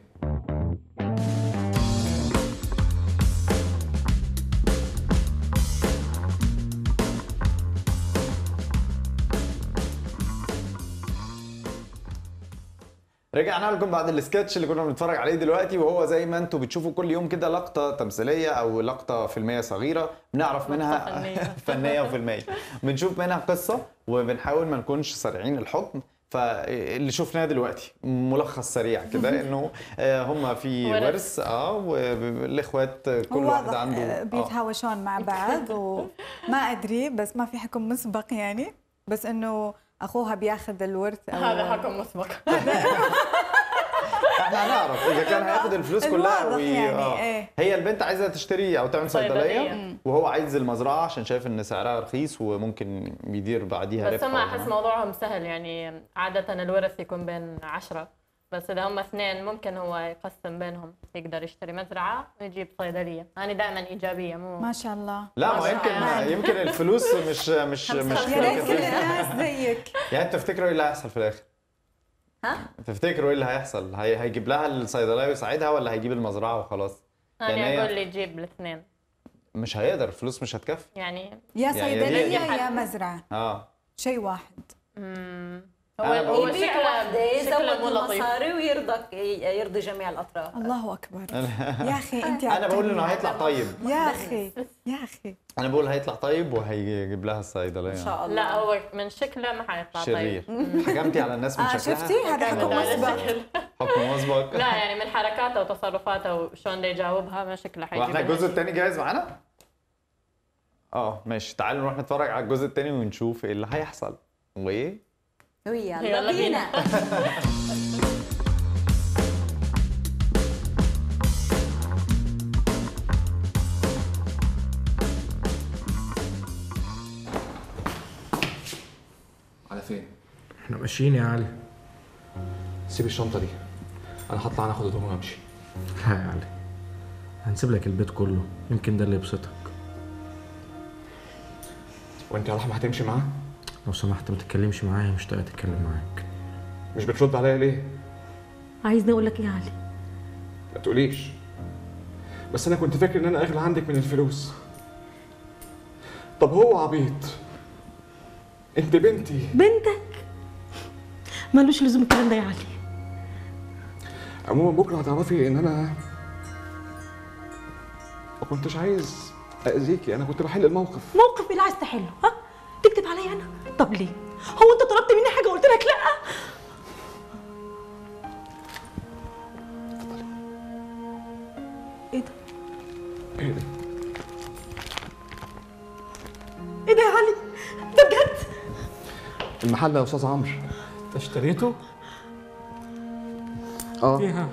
رجعنا لكم بعد السكتش اللي كنا بنتفرج عليه دلوقتي وهو زي ما انتم بتشوفوا كل يوم كده لقطه تمثيليه او لقطه فيلميه صغيره بنعرف منها فنية. فنيه وفيلميه بنشوف منها قصه وبنحاول ما نكونش سريعين الحكم فاللي شفناه دلوقتي ملخص سريع كده انه آه، هم في ورث. ورث اه والاخوات كل هو واحد واضح عنده آه، آه. بيتهاوشون مع بعض وما ادري بس ما في حكم مسبق يعني بس انه اخوها بياخذ الورث او هذا حكم مسبق احنا هنعرف اذا كان هياخد الفلوس كلها الواضح وي... يعني، آه. إيه. هي البنت عايزه تشتري او تعمل صيدليه صيدلية. وهو عايز المزرعه عشان شايف ان سعرها رخيص وممكن يدير بعديها بس ربح هم أو- احس موضوعهم سهل يعني عادة الورث يكون بين عشرة بس اذا هم اثنين ممكن هو يقسم بينهم يقدر يشتري مزرعة ويجيب صيدلية انا دائما ايجابيه مو ما شاء الله لا ما ما يمكن شاء الله. يمكن الفلوس مش مش مش خمسة يا ريت كل كده. الناس زيك يعني انتوا تفتكروا ايه اللي هيحصل في الاخر؟ ها؟ تفتكروا ايه اللي هيحصل؟ هي... هيجيب لها الصيدليه ويساعدها ولا هيجيب المزرعه وخلاص؟ انا يعني هي- اقول لي جيب الاثنين مش هيقدر الفلوس مش هتكفي يعني يا يعني صيدليه دي- يا مزرعه اه شيء واحد مم. أنا هو بقول- هو يبيع شكله وحده شكله مو يزود لطيف المصاري ويرضى يرضي جميع الاطراف الله اكبر يا اخي انت انا بقول انه هيطلع طيب يا اخي يا اخي انا بقول هيطلع طيب وهيجيب لها الصيدليه ان شاء الله لا هو من شكله ما حيطلع شرير طيب حكمتي على الناس من اه شكلها شفتي هذا حكم كمل على مسبق الشكل. حكم مسبق لا يعني من حركاته وتصرفاته وشلون بده يجاوبها ما شكله حيجيب واحنا لها الجزء شيء. الثاني جاهز معانا؟ اه ماشي تعالوا نروح نتفرج على الجزء الثاني ونشوف ايه اللي هيحصل وايه ويلا يلا بينا على فين؟ احنا ماشيين يا علي سيب الشنطه دي انا هطلع ناخد هدومي وامشي لا يا علي هنسيب لك البيت كله يمكن ده اللي يبسطك وانت يا رحمه هتمشي معاه لو سمحت ما تتكلمش معايا مش طايقه اتكلم معاك مش بترد عليا ليه عايزني اقول لك ايه يا علي ما تقوليش بس انا كنت فاكر ان انا اغلى عندك من الفلوس طب هو عبيط انت بنتي بنتك ملوش لزوم الكلام ده يا علي عموما بكره هتعرفي ان انا ما كنتش عايز اذيكي انا كنت بحل الموقف موقف ايه اللي عايز تحله ها تكتب عليا انا طب ليه هو انت طلبت مني حاجه قلت لك لا ايه ده ايه ده ايه ده يا علي ده بجد المحل يا استاذ عمرو انت اشتريته؟ اه يا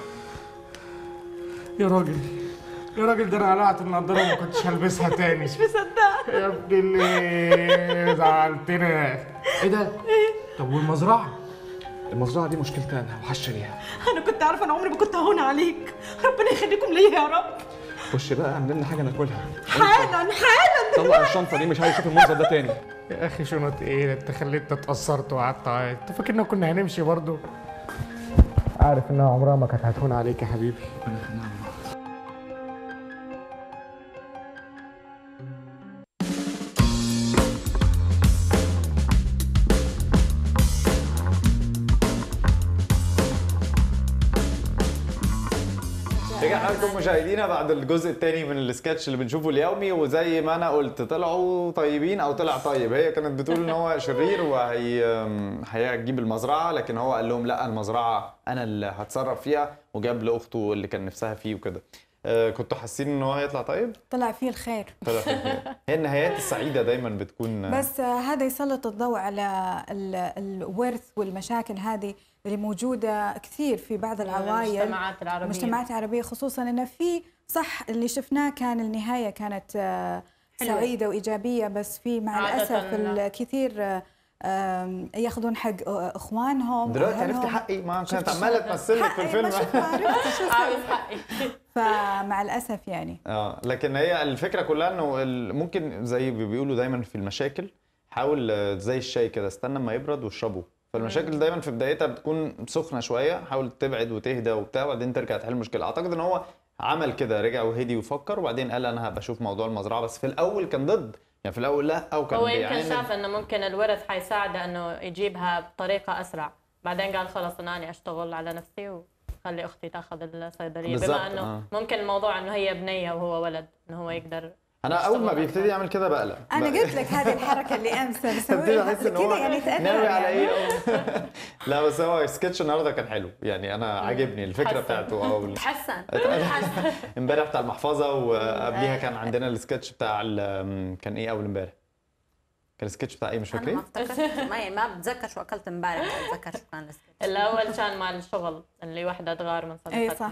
يا راجل يا راجل ده انا قلعت النضاره وما كنتش هلبسها تاني مش مصدقه يا ابن اللي زعلتنا ايه ده؟ طب والمزرعه؟ المزرعه دي مشكلتي انا وهشتريها انا كنت عارفه انا عمري ما كنت هون عليك ربنا يخليكم ليا يا رب خش بقى اعمل لنا حاجه ناكلها حالا حالا طلع الشنطه دي مش عايز اشوف المنظر ده تاني يا اخي شنط ايه ده انت خليتني اتأثرت وقعدت اعيط انت فاكرنا كنا هنمشي برضو عارف انها عمرها ما كانت هتهون عليك يا حبيبي رجعنا لكم مشاهدينا بعد الجزء الثاني من السكتش اللي بنشوفه اليومي وزي ما انا قلت طلعوا طيبين او طلع طيب هي كانت بتقول ان هو شرير وهي هيجيب المزرعه لكن هو قال لهم لا المزرعه انا اللي هتصرف فيها وجاب لاخته اللي كان نفسها فيه وكده آه، كنتوا حاسين ان هو هيطلع طيب؟ طلع فيه الخير طلع في الخير. هي النهايات السعيده دايما بتكون بس آه، هذا يسلط الضوء على ال- الورث والمشاكل هذه اللي موجوده كثير في بعض العوائل المجتمعات العربية المجتمعات العربية خصوصا انه في صح اللي شفناه كان النهاية كانت آه، حلوة. سعيدة وإيجابية بس في مع عادة الأسف لا. الكثير آه، آم، ياخذون حق آه، إخوانهم دلوقتي وأهلهم. عرفتي حقي ما كانت شفت عماله تمثل لك في حقي ما الفيلم شفت ما عرفت شو عاوز أسوي. حقي فمع الأسف يعني اه لكن هي الفكره كلها انه ال- ممكن زي ما بيقولوا دايما في المشاكل حاول آه، زي الشاي كده استنى ما يبرد واشربه فالمشاكل دايما في بدايتها بتكون سخنه شويه حاول تبعد وتهدى وبتاع وبعدين ترجع تحل المشكله اعتقد ان هو عمل كده رجع وهدي وفكر وبعدين قال انا هبقى اشوف موضوع المزرعه بس في الاول كان ضد يعني في الاول لا او كان هو يمكن بيعاند. شاف انه ممكن الورث حيساعده انه يجيبها بطريقه اسرع بعدين قال خلص انا أنا اشتغل على نفسي وخلي اختي تاخذ الصيدليه بالظبط، بما انه آه. ممكن الموضوع انه هي بنيه وهو ولد انه هو يقدر انا اول ما يشتغل بيبتدي أكثر. يعمل كده بقلق أنا بقى- قلت لك هذه الحركة اللي أمس ابتدي بسويها احس ان هو كذا يعني تأثر ناوي على يعني. ايه لا بس هو سكتش النهارده كان حلو يعني انا عاجبني الفكره حسن. بتاعته او ال- تحسن امبارح بتاع المحفظه وقبليها كان عندنا السكتش بتاع ال- كان ايه اول امبارح كان السكتش بتاع ايه مش انا ما فاكرين افتكرت ما ما بتذكر شو اكلت امبارح بتذكر شو كان السكتش الاول كان مع الشغل اللي وحده تغار من صديقتها اي صح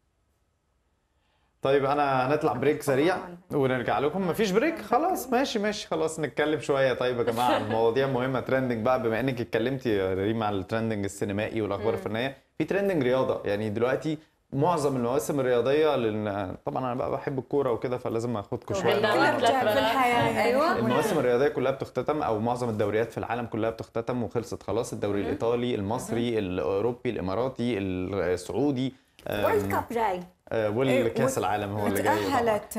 طيب انا هنطلع بريك سريع ونرجع لكم مفيش بريك خلاص ماشي ماشي خلاص نتكلم شويه طيب يا جماعه عن مواضيع مهمه ترندنج بقى بما انك اتكلمتي يا ريم على الترندنج السينمائي والاخبار الفنيه في ترندنج رياضه يعني دلوقتي معظم المواسم الرياضيه لان طبعا انا بقى بحب الكوره وكده فلازم اخدكم شويه وعندها معايا. مثل في الحياه يعني أيوة. المواسم الرياضيه كلها بتختتم او معظم الدوريات في العالم كلها بتختتم وخلصت خلاص الدوري الايطالي المصري الاوروبي الاماراتي السعودي وورلد كاب جاي آه، والكاس إيه، العالم هو اللي جاي طبعاً. تأهلت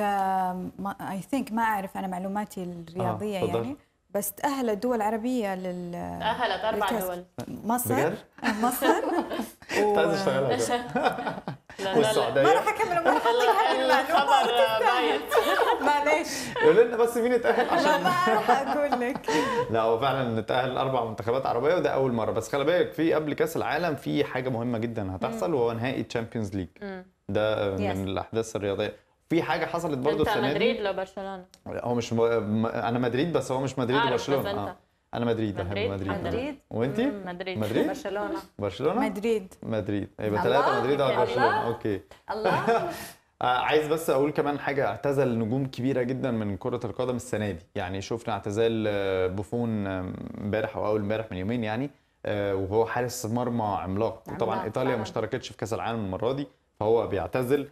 اي ثينك ما اعرف انا معلوماتي الرياضيه اتفضل. يعني بس تأهلت دول عربية لل تاهلت اربع للكأس. دول مصر بجد؟ مصر كنت عايز اشتغلها كده. لا لا لا ما والسعوديه راح اكمل ما راح اعطيك هذه المعلومة الخبر بايت معليش قول لنا بس مين اتاهل ما عشان ما راح اقول لك لا هو فعلا اتاهل اربع منتخبات عربيه وده اول مره بس خلي بالك في قبل كاس العالم في حاجه مهمه جدا هتحصل وهو نهائي تشامبيونز ليج ده Yes. من الاحداث الرياضيه في حاجه حصلت برضو انت السنه دي مدريد لو برشلونه هو مش م... م- انا مدريد بس هو مش مدريد عارف، وبرشلونه بس أنت. آه. انا مدريد بحب مدريد؟ مدريد مدريد؟ وانتي مدريد مدريد برشلونه برشلونه مدريد مدريد يبقى الله، ثلاثه مدريد الله. او برشلونه اوكي الله آه، عايز بس اقول كمان حاجه اعتزل نجوم كبيره جدا من كره القدم السنه دي يعني شفنا اعتزال آه، بوفون آه، امبارح او اول امبارح من يومين يعني آه، وهو حارس مرمى عملاق وطبعا عملاق ايطاليا فعلاً. ما اشتركتش في كاس العالم المره دي فهو بيعتزل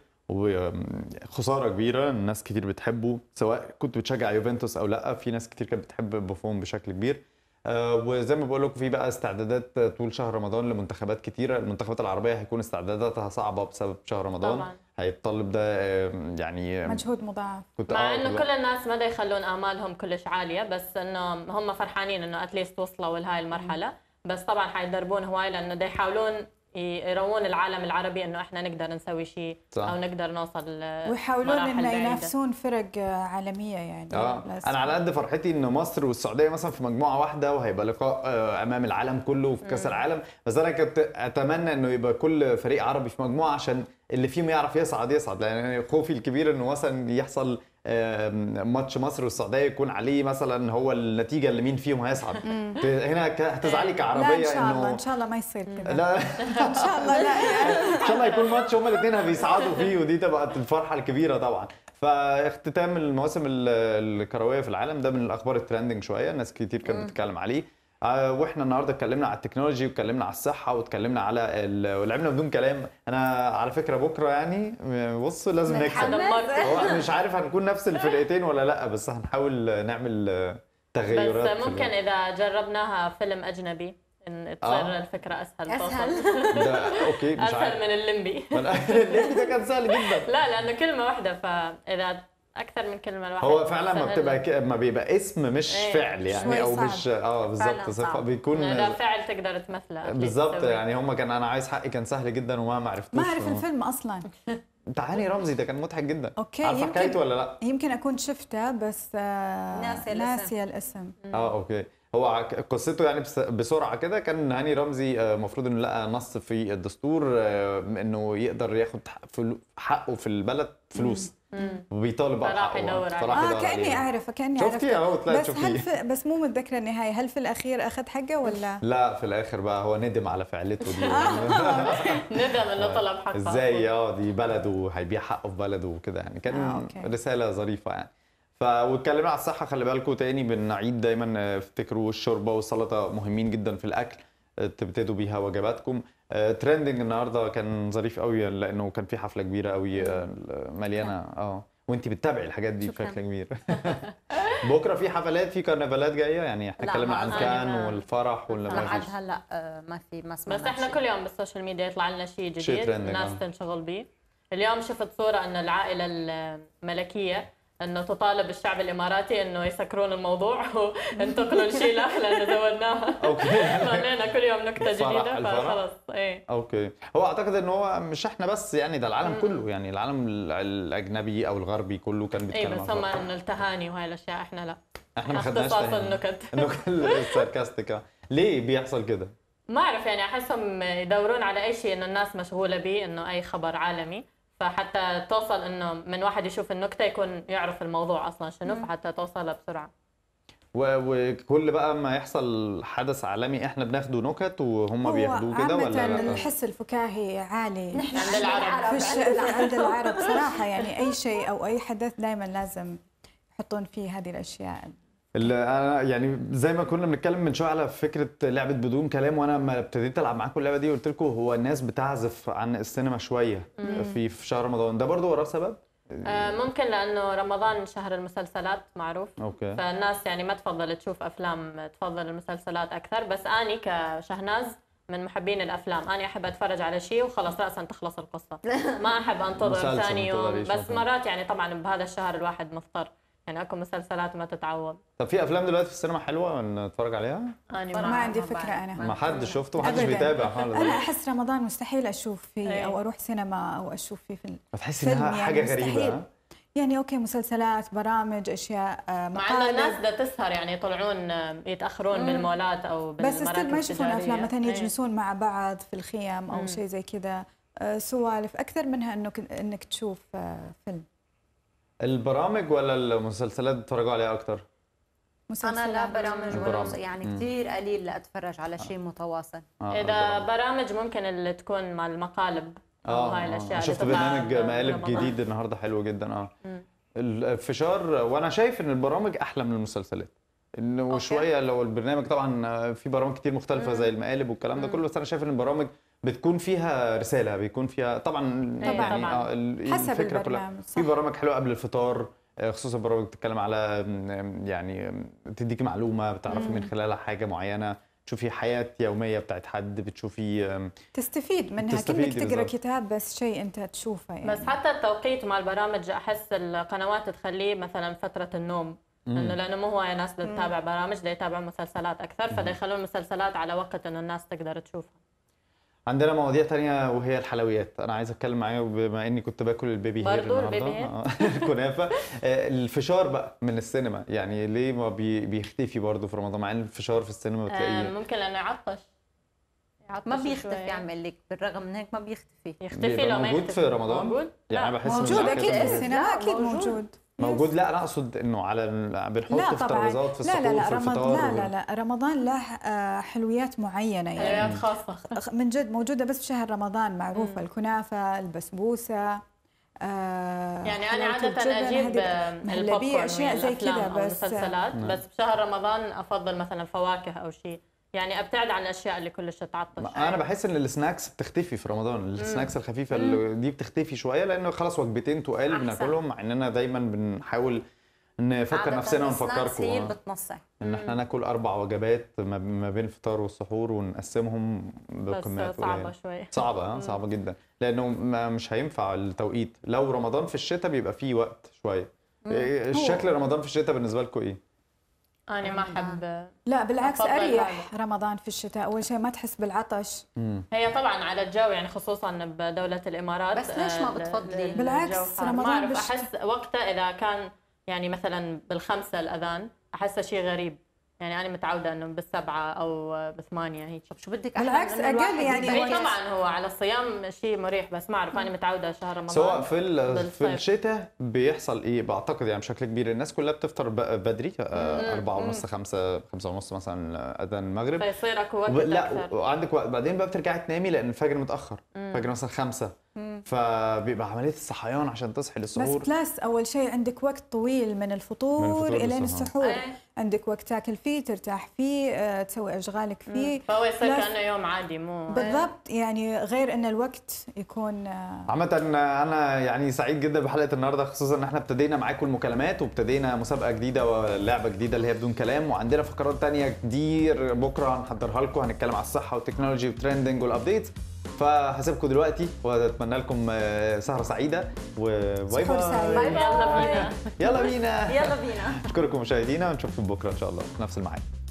وخساره كبيره الناس كتير بتحبه سواء كنت بتشجع يوفنتوس او لا في ناس كتير كانت بتحب بوفون بشكل كبير آه، وزي ما بقول لكم في بقى استعدادات طول شهر رمضان لمنتخبات كتيره المنتخبات العربيه هيكون استعداداتها صعبه بسبب شهر رمضان طبعاً. هيتطلب ده آه، يعني مجهود مضاعف كنت مع آه، انه كنت- كل الناس ما دا يخلون امالهم كلش عاليه بس انه هم فرحانين انه اتليست وصلوا لهاي المرحله بس طبعا حيدربون هواي لانه دا يحاولون ي- يروون العالم العربي انه احنا نقدر نسوي شيء صح. او نقدر نوصل ل- ويحاولون مراحل انه بعيدة. ينافسون فرق آه، عالمية يعني اه لازم. انا على قد فرحتي ان مصر والسعوديه مثلا في مجموعه واحده وهيبقى لقاء آه، امام العالم كله في كاس العالم بس انا كنت اتمنى انه يبقى كل فريق عربي في مجموعه عشان اللي فيهم يعرف يصعد يصعد لان خوفي الكبير انه مثلا يحصل آه، ماتش مصر والسعوديه يكون عليه مثلا هو النتيجه اللي مين فيهم هيصعد ت- هنا ك- هتزعلي كعربيه لا ان شاء الله انه ان شاء الله ما يصير كذا لا ان شاء الله لا يعني ان شاء الله يكون ماتش هما الاثنين بيصعدوا فيه ودي تبقى الفرحه الكبيره طبعا فاختتام المواسم ال- الكرويه في العالم ده من الاخبار الترندنج شويه ناس كتير كانت بتتكلم عليه آه، واحنا النهارده اتكلمنا على التكنولوجي واتكلمنا على الصحه واتكلمنا على ال... ولعبنا بدون كلام انا على فكره بكره يعني بص لازم نكسب متحمس. هو أنا مش عارف هنكون نفس الفرقتين ولا لا بس هنحاول نعمل آه، تغيرات بس في ممكن ال- اذا جربناها فيلم اجنبي ان تصير آه. الفكره اسهل اسهل توصل ده اوكي مش اسهل عارف من الليمبي الليمبي ده كان سهل جدا لا لانه كلمه واحده فاذا اكثر من كلمه الواحد هو فعلا ما سهل. بتبقى ك... ما بيبقى اسم مش إيه، فعل يعني شوي او صعب. مش اه بالظبط فعلاً صفة صعب. بيكون اذا فعل تقدر تمثله at least بالظبط تسويه. يعني هم كان انا عايز حقي كان سهل جدا وما ما عرفتوش ما اعرف الفيلم اصلا تعالي رمزي ده كان مضحك جدا اوكي عارفه يمكن حكايته ولا لا؟ يمكن اكون شفته بس آه، ناسية الاسم. ناسيه الاسم اه اوكي هو ع- قصته يعني بس- بسرعه كده كان هاني رمزي آه، المفروض انه لقى نص في الدستور آه، انه يقدر ياخد حق- فلو- حقه في البلد فلوس وبيطالب بقى فراح بحقه يدور عليه. فراح اه يدور كاني عليه. اعرفه كاني شفتي عرفته. اهو طلعت بس هل شفتيه في بس مو متذكره النهايه هل في الاخير اخذ حقه ولا لا في الاخر بقى هو ندم على فعلته دي ندم انه طلب حقه ازاي اه دي بلده هيبيع حقه في بلده وكده يعني كان آه، أوكي. رساله ظريفه يعني ف واتكلمنا على الصحه خلي بالكم تاني بنعيد دايما آه، افتكروا الشوربه والسلطه مهمين جدا في الاكل آه، تبتدوا بيها وجباتكم آه، ترندنج النهارده كان ظريف قوي لانه كان في حفله كبيره قوي آه، مليانه اه وانت بتتابعي الحاجات دي شكراً. بشكل كبير بكره في حفلات في كرنفالات جايه يعني احنا لا، اتكلمنا ما عن أظن. كان أنا- والفرح ولا ما لحد فيش هلا آه، ما في ما سمعنا بس احنا شيء. كل يوم بالسوشيال ميديا يطلع لنا شيء جديد شيء trending، الناس آه. تنشغل به اليوم شفت صورة ان العائلة الملكية انه تطالب الشعب الاماراتي انه يسكرون الموضوع وانتقلوا لشيلة لانه زودناها اوكي خلينا كل يوم نكتة الفرح، جديدة الفرح. فخلص ايه اوكي هو اعتقد ان هو مش احنا بس يعني ده العالم كله يعني العالم ال- الاجنبي او الغربي كله كان ايه بيتكلم بس عن هم الفرح. انه التهاني وهاي الاشياء احنا لا احنا ما خدناش اختصاص تهاني. النكت انه كل الساركاستيكا ليه بيحصل كده؟ ما اعرف يعني احسهم يدورون على اي شيء انه الناس مشغوله به انه اي خبر عالمي فحتى توصل انه من واحد يشوف النكته يكون يعرف الموضوع اصلا شنو فحتى توصلها بسرعه و- وكل بقى ما يحصل حدث عالمي احنا بناخده نكت وهم هو بياخدوه كده عامة ولا لا؟ الحس الفكاهي عالي نحن عند العرب. في الش... عند العرب صراحة يعني أي شيء أو أي حدث دائما لازم يحطون فيه هذه الأشياء اللي انا يعني زي ما كنا بنتكلم من شويه على فكره لعبه بدون كلام وانا لما ابتديت العب معاكم اللعبه دي قلت لكم هو الناس بتعزف عن السينما شويه في في شهر رمضان ده برضو وراه سبب؟ آه، ممكن لانه رمضان شهر المسلسلات معروف اوكي فالناس يعني ما تفضل تشوف افلام تفضل المسلسلات اكثر بس اني كشهناز من محبين الافلام انا احب اتفرج على شيء وخلاص راسا تخلص القصه ما احب انتظر مسلسل ثاني ما يوم تقدريش بس مثلاً. مرات يعني طبعا بهذا الشهر الواحد مضطر يعني اكو مسلسلات ما تتعوض طب في افلام دلوقتي في السينما حلوه نتفرج عليها؟ اني ما ما عندي ما فكرة بعرف. أنا ما حدش شفته ما حدش أبداً. بيتابع خالص أنا أحس رمضان مستحيل أشوف فيه أي. أو أروح سينما أو أشوف فيه فيلم فتحس فيلم انها يعني حاجه مستحيل. غريبه ها؟ يعني أوكي مسلسلات برامج أشياء آه، مع انه الناس مقالب بدها تسهر يعني يطلعون آه، يتاخرون بالمولات او بس بالمراكز ستيل ما يشوفون التجارية. أفلام مثلا إيه. يجلسون مع بعض في الخيام أو شيء زي كذا آه، سوالف أكثر منها إنك إنك تشوف آه، فيلم البرامج ولا المسلسلات بتتفرجوا عليها اكتر؟ انا لا برامج ولا برامج. مس- يعني كثير قليل لاتفرج على شيء متواصل آه، اذا البرامج. برامج ممكن اللي تكون مع المقالب او اه هاي آه، الاشياء اللي شفت تطلع برنامج مقالب برمضان. جديد النهارده حلو جدا اه الفشار وانا شايف ان البرامج احلى من المسلسلات انه شويه لو البرنامج طبعا في برامج كتير مختلفه زي المقالب والكلام ده كله بس انا شايف ان البرامج بتكون فيها رساله بيكون فيها طبعا أيوة يعني طبعاً. آه ال- حسب الفكره كلها البرنامج، صح. في برامج حلوه قبل الفطار آه، خصوصا برامج بتتكلم على آم، يعني آم، تديكي معلومه بتعرفي من خلالها حاجه معينه تشوفي حياه يوميه بتاعت حد بتشوفي آم، تستفيد منها تستفيدي كأنك تقرا بالضبط. كتاب بس شيء أنت تشوفه يعني بس حتى التوقيت مع البرامج احس القنوات تخليه مثلا فتره النوم انه لانه مو هو ناس بدها تتابع برامج بدها يتابع مسلسلات اكثر فدا يخلون المسلسلات على وقت انه الناس تقدر تشوفها عندنا مواضيع تانية وهي الحلويات انا عايز اتكلم معايا بما اني كنت باكل البيبي هير برضو النهارده البيبي هير؟ آه، الكنافه آه، الفشار بقى من السينما يعني ليه ما بي- بيختفي برضه في رمضان مع ان الفشار في السينما آه، بتلاقيه ممكن لانه يعطش يعطش ما شوي. بيختفي عمل لك بالرغم من هيك ما بيختفي يختفي بيبقى لو ما موجود يختفي في رمضان؟ موجود يعني لا، انا بحس إن موجود الحاجات أكيد في اللي- السينما لا، أكيد موجود. موجود موجود لا انا اقصد انه على ال- بنحطه لا في طبعا ترابيزات في لا السحور لا لا في رمضان الفطار لا لا لا رمضان له آه، حلويات معينة يعني حلويات خاصه أخ- من جد موجودة بس في شهر رمضان معروفة الكنافة البسبوسة آه يعني انا حلاوة عاده الجبن، اجيب هذه البوب مهلبية أشياء زي كذا بس مسلسلات بس بشهر رمضان افضل مثلا فواكه او شيء يعني ابتعد عن الاشياء اللي كلش تعطش انا بحس ان السناكس بتختفي في رمضان السناكس الخفيفه اللي دي بتختفي شويه لانه خلاص وجبتين تقال أحسن. بناكلهم مع اننا دايما بنحاول نفكر عادة نفسنا السناكس ونفكركم هي آه. اللي بتنصح ان احنا ناكل اربع وجبات ما ما بين الفطار والسحور ونقسمهم بس بكميات صعبه قليلة. شوي صعبة ها صعبة جدا لأنه ما مش هينفع التوقيت لو رمضان في الشتاء بيبقى فيه وقت شوية إيه الشكل رمضان في الشتاء بالنسبة لكم إيه؟ انا ما احب لا بالعكس أفضل أريح رمضان في الشتاء أول شيء ما تحس بالعطش هي طبعا على الجو يعني خصوصا بدولة الإمارات بس ليش ما آه، بتفضلي؟ الجو بالعكس، حار. رمضان ما أعرف بش- أحس وقتها إذا كان يعني مثلا بالخمسة الأذان أحسه شيء غريب يعني أنا متعودة إنه بالسبعة أو بثمانية هيك طب شو بدك أحلى بالعكس، من إنه أقل الواحد يعني يبين- هي طبعا هو على الصيام شيء مريح بس ما أعرف أنا متعودة شهر رمضان سواء في ال- في بالصيف. الشتاء بيحصل إيه بعتقد يعني بشكل كبير الناس كلها بتفطر ب- بدري آه، أربعة ونص خمسة خمسة ونص مثلا آه، أذان المغرب فيصير أكو وقت وب- لا أكثر وعندك وقت بعدين بقى بترجعي تنامي لأن الفجر متأخر الفجر مثلا خمسة فبيبقى عملية الصحيان عشان تصحي بس للسحور بلس أول شيء عندك وقت طويل من الفطور, الفطور إلين للسحور. السحور إيه. عندك وقت تاكل فيه ترتاح فيه آه، تسوي أشغالك فيه فهو يصير بلس- كأنه يوم عادي مو بالضبط يعني غير ان الوقت يكون آه، عامة انا يعني سعيد جدا بحلقة النهاردة خصوصا ان احنا ابتدينا معاكم المكالمات وابتدينا مسابقة جديدة ولعبة جديدة اللي هي بدون كلام وعندنا فقرات تانية كتير بكرة هنحضرها لكم هنتكلم على الصحة والتكنولوجي والترندنج والابديتس فهسيبكم دلوقتي واتمنى لكم آه، سهرة سعيدة وباي سحور سعيد. باي يلا بينا يلا بينا يلا بينا اشكركم مشاهدينا ونشوفكم بكرة ان شاء الله في نفس الميعاد